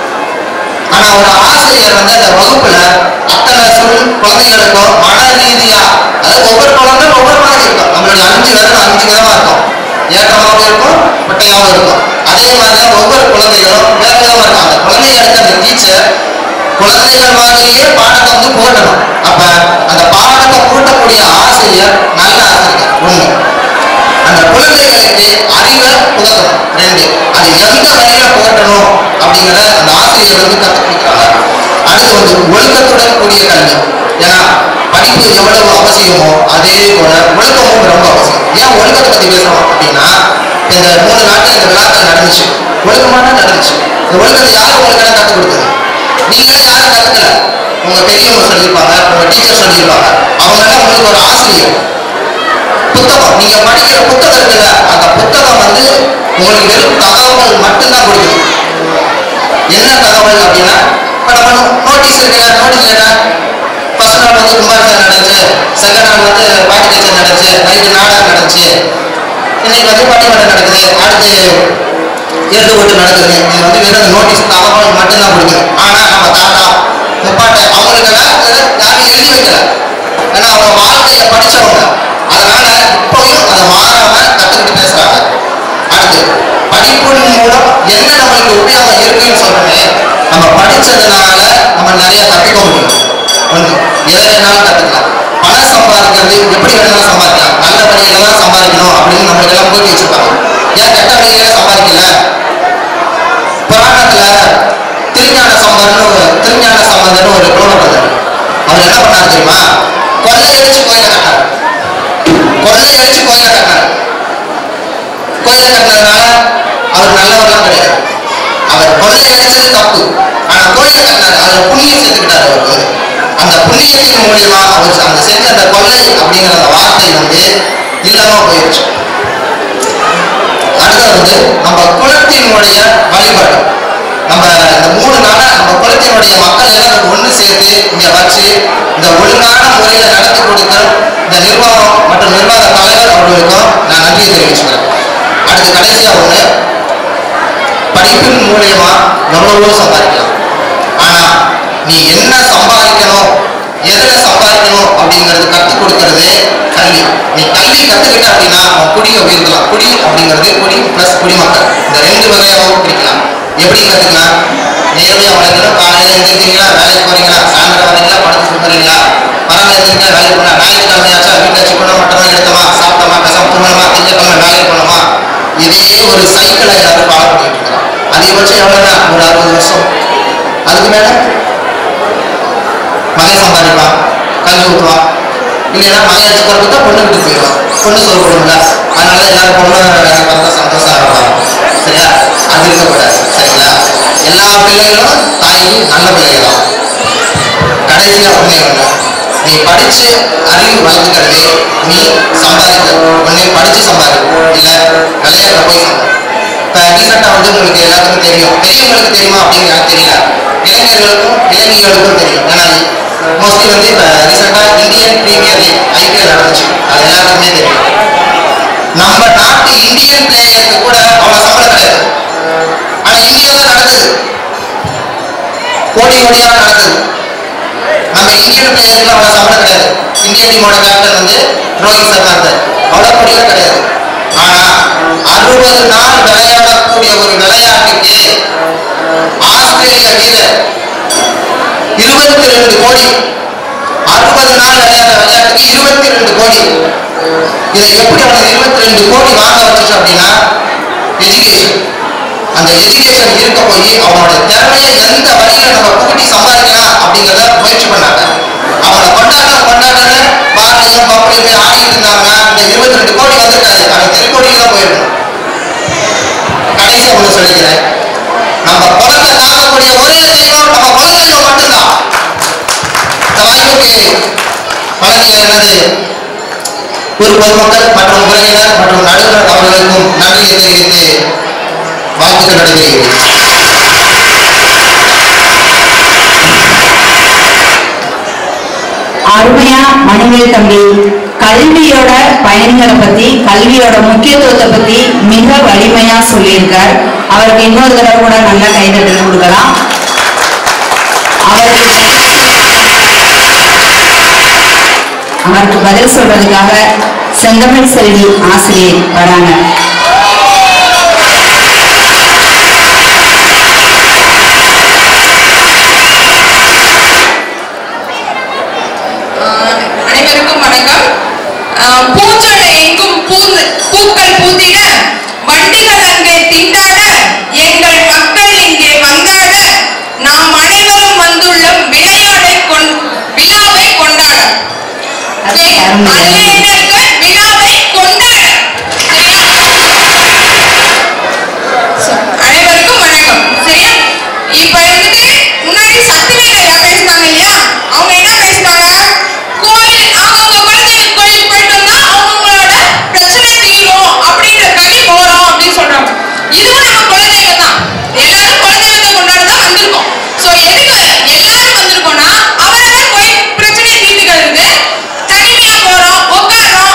ஆனா ஒரு ஆசிரியர் வந்து அந்த வகுப்புல அத்தனை சொல் குழந்தைகளுக்கும் மன ரீதியா அதாவது ஒவ்வொரு குழந்தை ஒவ்வொரு மாதிரி இருக்கும் நம்மளுடைய அஞ்சு விரல் அஞ்சு விதமா இருக்கும் ஏற்றமாகவும் இருக்கும் பட்டையாகவும் இருக்கும் அதே மாதிரி தான் ஒவ்வொரு குழந்தைகளும் வேற விதமா இருக்கும் அந்த குழந்தைகளுக்கு அந்த டீச்சர் குழந்தைகள் மாதிரியே பாடத்தை வந்து போடணும் அப்ப அந்த பாடத்தை போட்டக்கூடிய ஆசிரியர் நல்ல ஆசிரியர் ஒண்ணு அந்த குழந்தைகளுக்கு அறிவை புகட்டணும் ரெண்டு அது எந்த வழியில புகட்டணும் அப்படிங்கிறத அந்த ஆசிரியர் வந்து கற்றுக் கொடுக்குறாங்க அடுத்து வந்து ஒழுக்கத்துடன் கூடிய கல்வி ஏன்னா படிப்பு எவ்வளவு அவசியமோ அதே போல ஒழுக்கமும் ரொம்ப அவசியம் ஏன் ஒழுக்கத்தை பத்தி பேசுறோம் அப்படின்னா இந்த மூணு நாட்கள் இந்த விழாக்கள் நடந்துச்சு ஒழுக்கமான நடந்துச்சு இந்த ஒழுக்கத்தை யாரும் உங்களுக்கு என்ன கற்றுக் கொடுத்தது நீங்களே யாரும் கற்றுக்கல உங்க பெரியவங்க சொல்லியிருப்பாங்க உங்க டீச்சர் சொல்லியிருப்பாங்க அவங்க எல்லாம் உங்களுக்கு ஒரு ஆசிரியர் புத்தகம் நீங்க படிக்கிற புத்தகம் இருக்குல்ல அந்த புத்தகம் வந்து உங்களுக்கு வெறும் தகவல் மட்டும்தான் கொடுக்குது என்ன தகவல் அப்படின்னா இப்ப நம்ம நோட்டீஸ் இருக்குல்ல நோட்டீஸ் என்ன ஃபர்ஸ்ட் நாள் வந்து கும்பாபிஷேகம் நடந்துச்சு செகண்ட் நாள் வந்து பாட்டு கச்சேரி நடந்துச்சு நைட்டு நாடகம் நடந்துச்சு இன்னைக்கு வந்து பட்டிமன்றம் நடக்குது அடுத்து எருது ஓட்டு நடக்குது இது வந்து வெறும் நோட்டீஸ் தகவல் மட்டும்தான் கொடுக்குது ஆனா நம்ம தாத்தா முப்பாட்டை அவங்களுக்கெல்லாம் இதை யாரும் எழுதி வைக்கல ஏன்னா அவங்க வாழ்க்கையை படிச்சவங்க அதனால இப்பவும் அதை மாறாம கத்துக்கிட்டு பேசுறாங்க அடுத்து படிப்பின் மூலம் என்ன நம்மளுக்கு உபயோகம் இருக்குன்னு சொல்றேன் நம்ம படிச்சதுனால நம்ம நிறைய கத்துக்க முடியும் ஒண்ணு எதை வேணாலும் கத்துக்கலாம் பணம் சம்பாதிக்கிறது எப்படி வேணாலும் சம்பாதிக்கலாம் நல்ல வழியில தான் சம்பாதிக்கணும் அப்படின்னு நம்மளுக்கு எல்லாம் போட்டி வச்சிருப்பாங்க ஏன் கெட்ட வழியில சம்பாதிக்கல புராணத்துல திருஞான சம்பந்தன்னு ஒரு திருஞான சம்பந்தன்னு ஒரு புலவர் அவர் என்ன பண்ணாரு தெரியுமா கொள்ளையடிச்சு கோயில கட்டாரு கொள்ளையடிச்சு கோயில கட்டினார் கோயில கட்டினதுனால அவர் நல்லவர்லாம் கிடையாது அவர் கொள்ளையடிச்சது தப்பு ஆனா கோயில கட்டினார் அதுல புண்ணியம் சேர்த்துக்கிட்டாரு அவர் வந்து அந்த புண்ணியத்தின் மூலியமா அவர் அந்த செஞ்ச அந்த கொள்ளை அப்படிங்கிற அந்த வார்த்தை வந்து இல்லாம போயிடுச்சு அடுத்தது வந்து நம்ம குலத்தினுடைய வழிபாடு நம்ம இந்த மூணு நாளா நம்ம குலத்தினுடைய மக்கள் எல்லாம் ஒன்று சேர்த்து இங்க வச்சு இந்த ஒழுங்கான முறையில நடத்தி கொடுத்த இந்த நிர்வாகம் மற்றும் நிர்வாக தலைவர் அவர்களுக்கும் நான் நன்றியை தெரிவிச்சுக்கிறேன் அடுத்து கடைசியா ஒண்ணு படிப்பின் மூலியமா எவ்வளவோ சம்பாதிக்கலாம் ஆனா நீ என்ன சம்பாதிக்கணும் எதுல சம்பாதிக்கணும் அப்படிங்கறது கற்றுக் கொடுக்கறது கல்வி நீ கல்வி கத்துக்கிட்ட அப்படின்னா உன் குடியை உயர்த்தலாம் குடி அப்படிங்கிறது குடி பிளஸ் குடிமக்கள் இந்த ரெண்டு வகையாகவும் பிரிக்கலாம் எப்படி கத்துக்கலாம் நேர்மையா உழைக்கணும் காலையில எழுந்திருக்கீங்களா வேலைக்கு போறீங்களா சாயந்தரம் வரீங்களா படுத்து சுத்துறீங்களா பரவாயில்ல எழுந்திருக்கீங்களா வேலைக்கு போனா ஞாயிற்றுக்கிழமையாச்சா வீட்டுல சிக்கனம் மட்டமா எடுத்தோமா சாப்பிட்டோமா பேசாம தூங்கணுமா திங்கக்கிழமை வேலைக்கு போனோமா இதே ஒரு சைக்கிளை எல்லாரும் ஃபாலோ பண்ணிட்டு இருக்கிறோம் அதிகபட்சம் எவ்வளவுதான் ஒரு அறுபது வருஷம் அதுக்கு மேல மகன் சம்பாதிப்பான் கல்வி ஊற்றுவான் இல்லைன்னா மலையாளத்து பிறகு தான் பொண்ணு வீட்டுக்கு போயிடுவான் பொண்ணு சோறு போடும்ல அதனால எல்லாரும் பொண்ணு பார்த்தா சந்தோஷம் ஆகலாம் சரியா அது இருக்கக்கூடாது சரிங்களா எல்லா பிள்ளைகளும் தாய்க்கு நல்ல பிள்ளைகள் தான் கடைசியா ஒண்ணே ஒண்ணு நீ படிச்சு அறிவு வளர்த்துக்கிறது நீ சம்பாதிக்க ஒண்ணு படிச்சு சம்பாதி இல்ல விளையாட்டுல போய் சம்பாதி இப்ப ரீசெண்டா வந்து உங்களுக்கு எல்லாத்துக்கும் தெரியும் பெரியவங்களுக்கு தெரியுமா அப்படின்னு எனக்கு தெரியல இளைஞர்களுக்கும் இளைஞர்களுக்கும் தெரியும் ஏன்னா மோஸ்ட்லி வந்து இப்ப ரீசெண்டா இந்தியன் பிரீமியர் லீக் ஐபிஎல் நடந்துச்சு அது எல்லாத்துக்குமே தெரியும் நம்ம நாட்டு இந்தியன் பிளேயருக்கு கூட அவ்வளவு சம்பளம் கிடையாது ஆனா இந்தியாவில் நடக்குது கோடி கோடியா நடக்குது நம்ம இந்தியன் பிளேயருக்கு அவ்வளவு சம்பளம் கிடையாது இந்திய டீமோட கேப்டன் வந்து ரோஹித் சர்மா இருந்தார் அவ்வளவு கோடியா கிடையாது ஆனா அறுபது நாள் விளையாடக்கூடிய ஒரு விளையாட்டுக்கு ஆஸ்திரேலிய வீரர் இருபத்தி ரெண்டு கோடி அறுபது நாள் விளையாட விளையாட்டுக்கு இருபத்தி ரெண்டு கோடி இதை எப்படி அவனுக்கு இருபத்தி ரெண்டு கோடி வாங்க வச்சுச்சு அப்படின்னா எஜுகேஷன் அந்த எஜுகேஷன் இருக்க போய் அவனோட திறமையை எந்த வழியில நம்ம புகுட்டி சம்பாதிக்கலாம் அப்படிங்கிறத முயற்சி பண்ணாங்க அவனை கொண்டாட கொண்டாட பாரதியும் பப்பளையும் போய் ஆடிட்டு இருந்தாங்கன்னா இந்த இருபத்தி ரெண்டு கோடி வந்திருக்காது அவன் தெருக்கோடியில தான் போயிருக்கணும் கடைசியா ஒண்ணு சொல்லிக்கிறேன் நம்ம குழந்தை தாங்கக்கூடிய ஒரே தெய்வம் நம்ம குழந்தைங்க மட்டும்தான் இந்த வாய்ப்புக்கு வழங்கிய எனது ஒரு பொதுமக்கள் மற்றும் உறவினர் மற்றும் நடுவர் அவர்களுக்கும் நன்றியை தெரிவித்து வாழ்த்துக்கள் நடைபெறுகிறது அருமையா மணிவேல் தம்பி கல்வியோட பயன்களை பத்தி கல்வியோட முக்கியத்துவத்தை பத்தி மிக வலிமையா சொல்லியிருக்கார் அவருக்கு இன்னொரு தடவை கூட நல்ல கைதட்டல் கொடுக்கலாம் அவருக்கு அவருக்கு பதில் சொல்றதுக்காக செந்தமிழ் செல்வி ஆசிரியர் வராங்க ஆஹ் அனைவருக்கும் வணக்கம் ஆஹ் பூஞ்சோலை எங்கும் பூந்து பூக்கள் பூத்திட வண்டிகள் அங்கே திண்டாட எங்கள் மக்கள் இங்கே வந்தாட நாம் அனைவரும் வந்துள்ளோம் விளையாடை கொண் விழாவை கொண்டாட அருமை, அருமை, அருமை. அனைவர்கள் விழாவை கொண்டாட அனைவருக்கும் வணக்கம் சரியா இப்ப வந்துட்டு முன்னாடி சத்திரிகள் பேசினாங்க இல்லையா அவங்க என்ன பேசினாங்க கோயில் அவங்க குலதெய்வ கோயில் போயிட்டு வந்தா அவங்களோட பிரச்சனை தீரும் அப்படின்றதுக்காக போறோம் அப்படின்னு சொல்றாங்க இதுவும் நம்ம குலதெய்வம் தான் எல்லாரும் குலதெய்வத்தை கொண்டாட தான் வந்திருக்கோம் சோ எதுக்கு எல்லாரும் வந்திருக்கோம்னா அவரவர் போய் பிரச்சனையை தீர்த்துக்கிறது தனிமையா போறோம் உட்காரோம்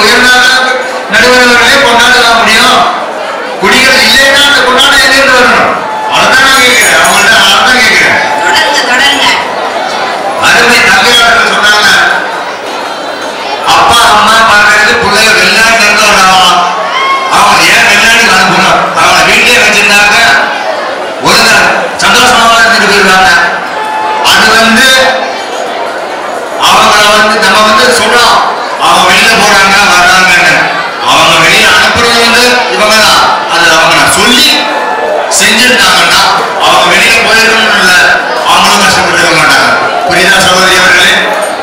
உயர்ந்தாதான் நடுவர்களே கொண்டாடலாம் முடியும் குடிகள் இல்லைன்னா அந்த கொண்டாட்டம் எங்கிருந்து வரணும் அதான் நான் கேட்கிறேன் அவங்கள்ட்ட நான் தான் கேட்கிறேன் தொடருங்க தொடருங்க அருமை தங்கையாளர்கள் சொன்னாங்க அப்பா அம்மா பார்க்கறது பிள்ளைய வெளிநாட்டுல இருந்து வர்றாங்களாம் அவங்க ஏன் வெளிநாட்டுக்கு அனுப்பணும் அவங்க வீட்டிலே வச்சிருந்தாங்க ஒரு நாள் சந்தோஷமா இருந்துட்டு போயிருக்காங்க அது வந்து அவங்கள வந்து நம்ம வந்து சொல்றோம் அவங்க வெளியில போறாங்க வர்றாங்கன்னு அவங்க வெளியில அனுப்புறது வந்து இவங்க தான் அது அவங்க நான் சொல்லி செஞ்சிருந்தாங்கன்னா அவங்க வெளியில போயிருக்கணும் இல்ல அவங்களும் கஷ்டப்பட்டுக்க மாட்டாங்க புரியுதா சகோதரி அவர்களே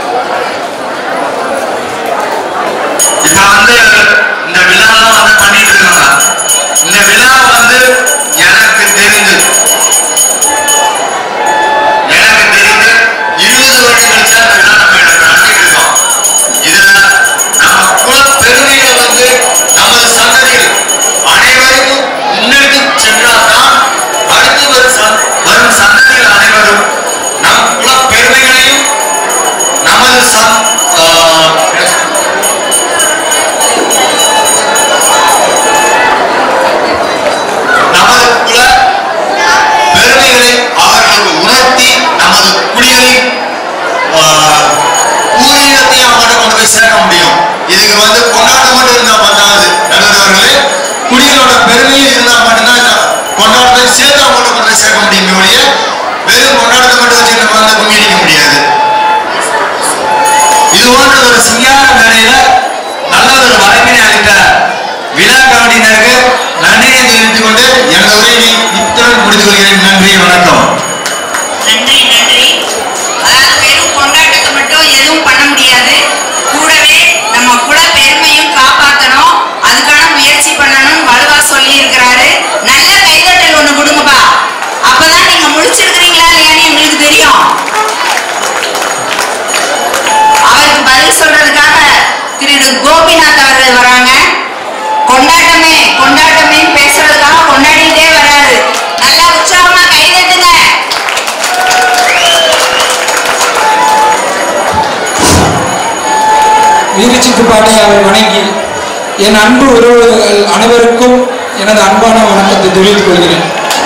இப்ப வந்து இந்த விழாலாம் வந்து பண்ணிட்டு இருக்காங்க இந்த விழா வந்து எனக்கு தெரிந்து எனக்கு தெரிந்து இருபது வருஷங்களுக்கு தான் இந்த விழா நம்ம எடுத்து நடத்திட்டு இருக்கோம் இதுல நம்ம குல பெருமையை வந்து நமது சந்ததிகள் அனைவருக்கும் முன்னெடுத்து சென்றால்தான் அடுத்து வரும் சந்- வரும் சந்ததிகள் அனைவரும் நம் குல பெருமைகளையும் நமது சந் ஆஹ், நமது குல பெருமைகளை அவர்களுக்கு உணர்த்தி நமது குடிகளை ஆஹ், ஊழியத்தை அவங்கள்ட்ட கொண்டு போய் சேர்க்க முடியும் இதுக்கு வந்து கொண்டாட்டம் மட்டும் இருந்தா பத்தாது நடுவர்களே குடிகளோட பெருமையும் இருந்தா மட்டும்தான் இந்த கொண்டாட்டத்தை சேர்த்து அவங்கள்ட்ட கொண்டு போய் சேர்க்க முடியுமே ஒழிய வெறும் கொண்டாட்டத்தை மட்டும் வச்சு நம்ம வந்து கும்மி அடிக்க முடியாது இது போன்ற ஒரு சிங்கார வேலையில நல்ல ஒரு வாய்ப்பினை அளித்த விழா கமிட்டியினருக்கு நன்றியை தெரிவித்துக் கொண்டு எனது உரையை இத்துடன் முடித்துக் கொள்கிறேன் நன்றி வணக்கம் நன்றி நன்றி அதாவது வெறும் கொண்டாட்டத்தை மட்டும் எதுவும் பண்ண முடியாது கூடவே நம்ம குல பெருமையும் காப்பாற்றணும் அதுக்கான முயற்சி பண்ணணும் வலுவா சொல்லி இருக்கிறாரு நல்ல கைதட்டல் ஒண்ணு கொடுங்கப்பா அப்பதான் நீங்க முடிச்சிருக்கிறீங்களா இல்லையான்னு எங்களுக்கு தெரியும் அவருக்கு பதில் சொல்றதுக்காக திரு கோபிநாத் அவர்கள் வராங்க கொண்டாட்டமே கொண்டாட்டமே பேசுறதுக்காக கொண்டாடிட்டே வராரு நல்லா உற்சாகமா கைதட்டுங்க வீரச்சித்து பாட்டையாவை வணங்கி என் அன்பு உறவுகள் அனைவருக்கும் எனது அன்பான வணக்கத்தை தெரிவித்துக் கொள்கிறேன்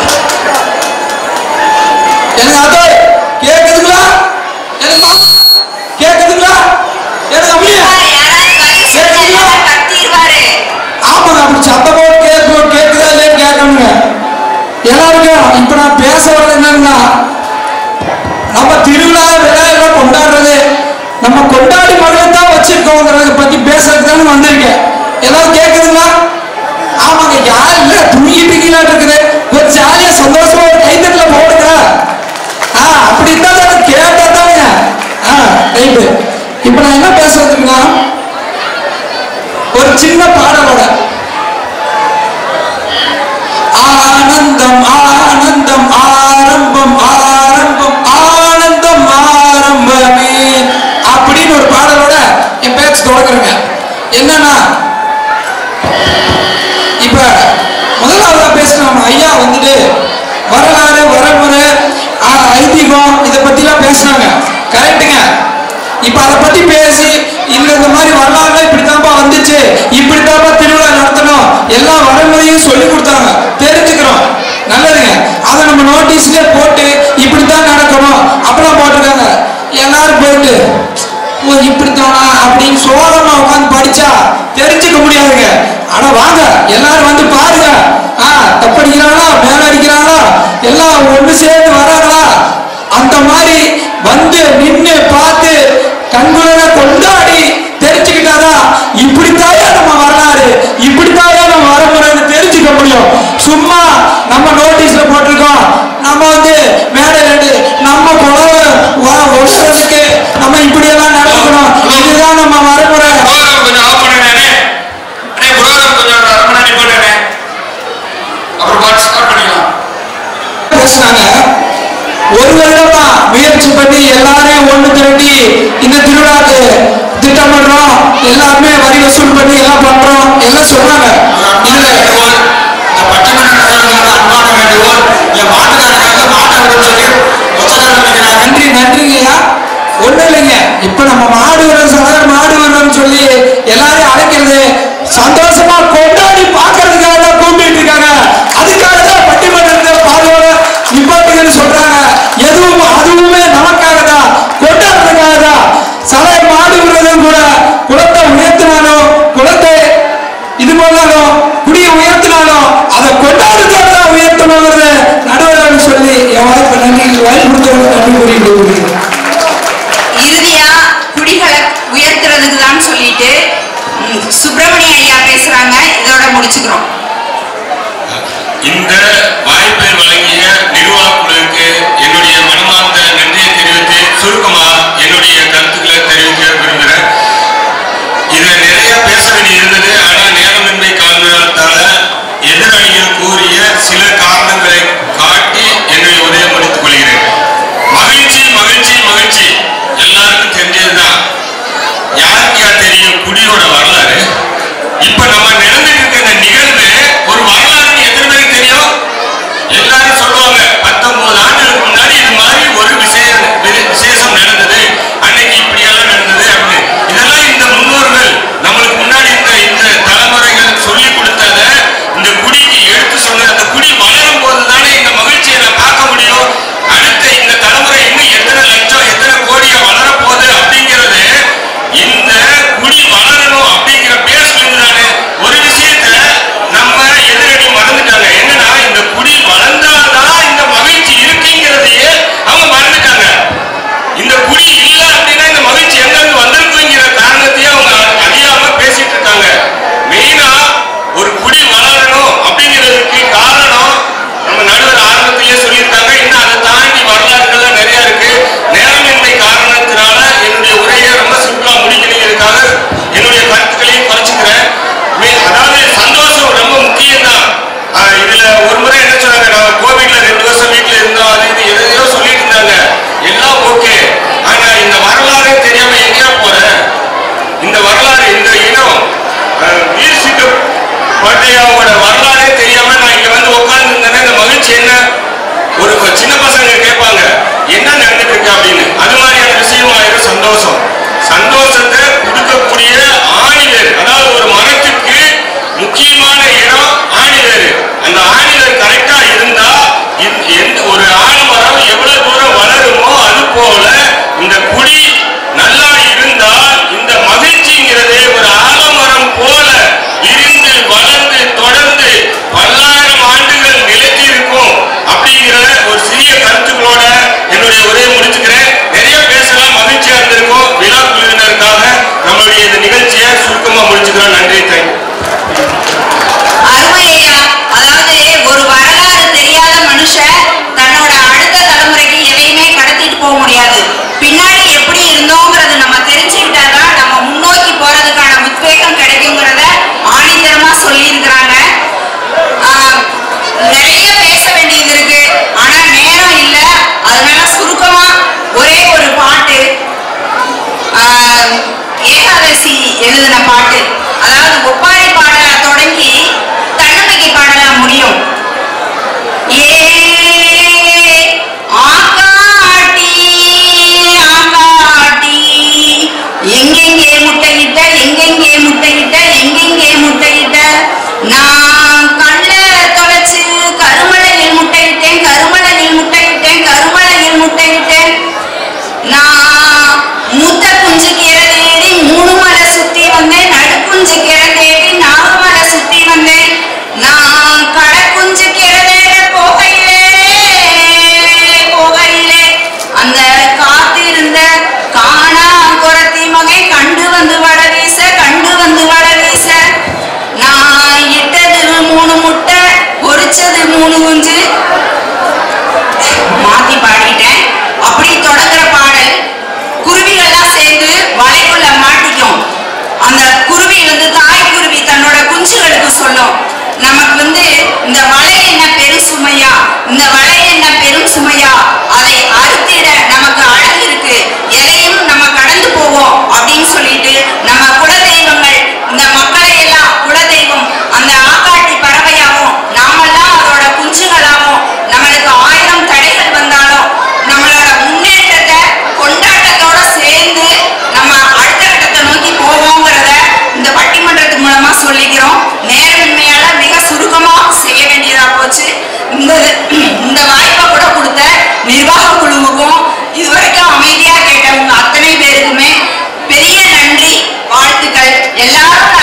எனக்கு அதோ கேக்குதுங்களா எனக்கு மா- கேக்குதுங்களா எனக்கு அப்படியே யாராவது பதில் சொல்லுங்க இல்லைன்னா கத்திடுவாரு ஆமாங்க அப்படி சத்தம் போட்டு கேட்கு கேட்குதா இல்லைன்னு கேட்கணுங்க எல்லாருக்கும் இப்ப நான் பேச வர்றது என்னன்னா நம்ம திருவிழா விழா எல்லாம் கொண்டாடுறது நம்ம கொண்டாடி மட்டும் தான் வச்சிருக்கோங்கிறத பத்தி பேசுறதுக்கு தானே வந்திருக்கேன் எல்லாரும் கேக்குதுங்களா ஆமாங்க யார் இல்ல தூங்கிட்டு இருக்கீங்களாட்டு இருக்குது ஒரு ஜாலியா சந்தோஷமா ஒரு கைத்தட்டல போடுங்க ஆ அப்படி இருந்தா தானே கேட்டா தானே ஆ ரைட்டு இப்ப நான் என்ன பேசுறதுக்குன்னா ஒரு சின்ன பாடலோட ஆனந்தம் ஆனந்தம் ஆரம்பம் ஆரம்பம் ஆனந்தம் ஆரம்பமே அப்படின்னு ஒரு பாடலோட என் பேச்சு தொடங்குறேங்க என்னன்னா இப்ப முதலாவதா பேசினோம் ஐயா வந்துட்டு வரலாறு வரமுறை ஆ, ஐதீகம் இதை பத்திலாம் பேசுனாங்க கரெக்டுங்க இப்ப அதை பத்தி பேசி இந்த இந்த மாதிரி வரலாறு இப்படித்தான்ப்பா வந்துச்சு இப்படித்தான்ப்பா திருவிழா நடத்தணும் எல்லா வரைமுறையும் சொல்லி கொடுத்தாங்க தெரிஞ்சுக்கிறோம் நல்லதுங்க அதை நம்ம நோட்டீஸ்லயே போட்டு இப்படித்தான் நடக்கணும் அப்படிலாம் போட்டிருக்காங்க எல்லாரும் போயிட்டு ஓ இப்படித்தானா அப்படின்னு சோழமா உட்காந்து படிச்சா தெரிஞ்சுக்க முடியாதுங்க ஆனா வாங்க எல்லாரும் வந்து பாருங்க ஆ தப்படிக்கிறாங்களா மேல அடிக்கிறாங்களா எல்லாம் ஒண்ணு சேர்ந்து வராங்களா அந்த மாதிரி வந்து நின்னு பார்த்து கண்குளர கொண்டாடி தெரிஞ்சுக்கிட்டாதான் இப்படித்தாயா நம்ம வரலாறு இப்படித்தாயா நம்ம வரமுறைன்னு தெரிஞ்சுக்க முடியும் சும்மா நம்ம நோட்டீஸ்ல போட்டிருக்கோம் நம்ம வந்து மேடை ரெண்டு நம்ம குழந்தை ஒழுகிறதுக்கு நம்ம இப்படியெல்லாம் நடக்கணும் இதுதான் நம்ம வரமுறை புரோகிராம் கொஞ்சம் ஆஃப் பண்ணுங்கண்ணே அண்ணே புரோகிராம் கொஞ்சம் ஒரு அரை மணி நேரம் போட்டுண்ணே அப்புறம் பாட்டு ஸ்டார்ட் பண்ணிக்கலாம் பேசுனாங்க ஒரு வருடமா முயற்சி பண்ணி எல்லாரையும் ஒண்ணு திரட்டி இந்த திருவிழாக்கு திட்டமிடுறோம் எல்லாருமே வரி வசூல் பண்ணி எல்லாம் பண்றோம் எல்லாம் சொன்னாங்க இதுல வேண்டுகோள் இந்த பட்டிமன்ற நகரங்களோட அன்பான வேண்டுகோள் என் மாட்டுக்காரங்க மாட்டை விட சொல்லி ஒத்ததாக நினைக்கிறாங்க நன்றி நன்றிங்கய்யா ஒண்ணும் இல்லைங்க இப்ப நம்ம மாடு வரும் சாதாரண மாடு வரும்னு சொல்லி எல்லாரையும் அழைக்கிறது சந்தோஷமா கொண்டாடி பார்க்கறதுக்காக தான் கூப்பிட்டு இருக்காங்க அதுக்காக தான் பட்டிமன்றத்தை பாதோட நிப்பாட்டுங்கன்னு சொல்றாங்க எதுவும் அதுவுமே நமக்காக தான் கொண்டாடுறதுக்காக தான் சலை மாடு விடுறதும் கூட குலத்தை உயர்த்தினாலும் குலத்தை இது பண்ணாலும் குடியை உயர்த்தினாலும் அதை கொண்டாடுறதுக்காக தான் உயர்த்தணுங்கிறது நடுவர்கள் சொல்லி என் வாய்ப்பு நன்றி வாய்ப்பு கொடுத்தவங்க நன்றி கூறிட்டு விடுகிறேன். இறுதியா குடிகளை உயர்த்துறதுக்கு தான் சொல்லிட்டு ம், சுப்பிரமணிய ஐயா பேசுறாங்க இதோட முடிச்சுக்கிறோம் இந்த வாய்ப்பை வழங்கிய நிர்வாக குழுவுக்கு என்னுடைய மனமார்ந்த நன்றியை தெரிவித்து சுருக்கமா என்னுடைய கருத்துக்களை தெரிவிக்க விரும்புகிறேன் இதை நிறைய பேச வேண்டி இருந்தது ஆனா நேரமின்மை காரணத்தால எதிரணியில் கூறிய சில காரணங்களை காட்டி என்னுடைய உதயம் முடித்துக் கொள்கிறேன் மகிழ்ச்சி மகிழ்ச்சி மகிழ்ச்சி எல்லாருக்கும் தெரிஞ்சதுதான் யாருக்கு யார் தெரியும் குடியோட வரலாறு இப்ப நம்ம நடந்துட்டு இருக்க இந்த நிகழ்வு ஒரு வரலாறுன்னு எத்தனை பேருக்கு தெரியும் எல்லாரும் சொல்லுவாங்க பத்தொன்பது ஆண்டுகளுக்கு முன்னாடி இது மாதிரி ஒரு விஷயம் வி- விசேஷம் நடந்தது அன்னைக்கு இப்படி எல்லாம் நடந்தது அப்படின்னு இதெல்லாம் இந்த முன்னோர்கள் நம்மளுக்கு முன்னாடி இந்த இந்த தலைமுறைகள் சொல்லி கொடுத்தத இந்த குடிக்கு எடுத்து சொன்ன அந்த குடி வளரும் போது தானே இந்த மகிழ்ச்சியை நான் பார்க்க முடியும் அடுத்த இந்த தலைமுறை இன்னும் எத்தனை லட்சம் எத்தனை கோடியா வளர போகுது அப்படிங்கிறது இந்த குடி வளரணும் அப்படிங்கிற பேசுறது தானே ஒரு விஷயத்த நம்ம எதிரணி மறந்துட்டாங்க என்னன்னா இந்த குடி வளர்ந்தாதான் இந்த மகிழ்ச்சி இருக்குங்கிறதையே அவங்க மறந்துட்டாங்க இந்த குடி இல்ல அப்படின்னா இந்த மகிழ்ச்சி எங்க இருந்து வந்திருக்குங்கிற காரணத்தையே அவங்க அறியாம பேசிட்டு இருக்காங்க மெயினா ஒரு குடி வளரணும் அப்படிங்கிறதுக்கு காரணம் நம்ம நடுவர் ஆரம்பத்திலேயே சொல்லியிருக்காங்க இன்னும் அதை தாண்டி வரலாறுகள்லாம் நிறைய இருக்கு நேரமின்மை காரணத்தினால என்னுடைய உரையை ரொம்ப சிம்பிளா முடிக்கணுங்கிறதுக்காக என்னுடைய கருத்துக்களையும் குறைச்சிக்கிறேன் மே- அதாவது சந்தோஷம் ரொம்ப முக்கியம்தான் ஆஹ் இதுல ஒரு முறை என்ன சொன்னாங்க நான் கோவிட்ல ரெண்டு வருஷம் வீட்டுல இருந்தோம் அது இது எதையோ சொல்லிட்டு இருந்தாங்க எல்லாம் ஓகே ஆனா இந்த வரலாறே தெரியாம எங்கேயா போறேன் இந்த வரலாறு இந்த இனம் ஆஹ் வீர் சிங்க பாட்டையாவோட வரலாறே தெரியாம நான் இங்க வந்து உட்கார்ந்து இருந்தேன்னா இந்த மகிழ்ச்சி என்ன ஒரு ஒரு சின்ன பசங்க கேட்பாங்க என்ன நடந்துட்டு இருக்கு அப்படின்னு அது மாதிரியான விஷயம் ஆயிரும் சந்தோஷம் சந்தோஷத்தை கொடுக்கக்கூடிய ஆணிவேர் அதாவது ஒரு மரத்துக்கு முக்கியமான இடம் ஆணிவேர் அந்த ஆணிவேர் கரெக்டா இருந்தா இந்த- எந்த ஒரு ஆலமரம் எவ்வளவு தூரம் வளருமோ அது போல இந்த குடி நல்லா இருந்தால் இந்த மகிழ்ச்சிங்கிறது ஒரு ஆலமரம் போல இருந்து வளர்ந்து தொடர்ந்து பல்லாயிரம் ஆண்டுகள் நிலைத்து இருக்கும் அப்படிங்கிற ஒரு சிறிய கருத்துக்களோட என்னுடைய உரையை முடிச்சுக்கிறேன் நிறைய பேசலாம் மகிழ்ச்சியா இருந்திருக்கும் விழா குழுவினருக்காக நம்மளுடைய இந்த நிகழ்ச்சியை சுருக்கமா முடிச்சுக்கிறோம் நன்றி தேங்க்யூ அருமை ஐயா அதாவது ஒரு வரலாறு தெரியாத மனுஷன் தன்னோட அடுத்த தலைமுறைக்கு எதையுமே கடத்திட்டு போக முடியாது பின்னாடி எப்படி இருந்தோங்கிறது நம்ம தெரிஞ்சுக்கிட்டாதான் நம்ம முன்னோக்கி போறதுக்கான உத்வேகம் கிடைக்குங்கிறத ஆணித்தரமா சொல்லியிருக்கிறாங்க ஆஹ், நிறைய பேச வேண்டியது இருக்கு ஆனா நேரம் இல்ல அதனால சுருக்கமா ஒரே ஒரு பாட்டு ஆஹ், ஏகாதசி எழுதின பாட்டு அதாவது ஒப்பாரி பாடல தொடங்கி தன்னம்பிக்கை பாடலா முடியும் ஏ ஆக்காட்டி ஆக்காட்டி எங்கெங்கே முட்டையிட்ட எங்கெங்கே முட்டையிட்ட எங்கெங்கே முட்டையிட்ட நான் கண்ண தொலைச்சு கருமலையில் முட்டையிட்டேன் கருமலையில் முட்டையிட்டேன் கருமலையில் முட்டையிட்டேன் நான் மூத்த குஞ்சு கீரை தேடி மூணு மலை சுத்தி வந்தேன் நடுக்குஞ்சு கீரை தேடி நாலு மலை சுத்தி வந்தேன் நான் கடை குஞ்சு கீரை தேட போகையிலே போகையிலே அந்த காத்திருந்த காணா குரத்தி மகை கண்டு வந்து வட வீச கண்டு வந்து வட வீச நான் இட்டது மூணு முட்டை பொரிச்சது மூணு குஞ்சு மாத்தி பாடிட்டேன் அப்படி தொடங்குற பாடல் குருவிகள்லாம் சேர்ந்து வலைக்குள்ள மாட்டிக்கும் அந்த குருவி வந்து தாய் குருவி தன்னோட குஞ்சுகளுக்கு சொல்லும் நமக்கு வந்து இந்த வலை என்ன பெரும் சுமையா இந்த வலை என்ன பெரும் சுமையா அதை அறுத்திட நமக்கு அழகு இருக்கு எதையும் நம்ம கடந்து போவோம் அப்படின்னு சொல்லிட்டு நம்ம குலதெய்வங்கள் இந்த மக்களை எல்லாம் குலதெய்வம் அந்த ஆக்காட்டி பறவையாவும் நாமெல்லாம் அதோட குஞ்சுகளா எல்லாரும்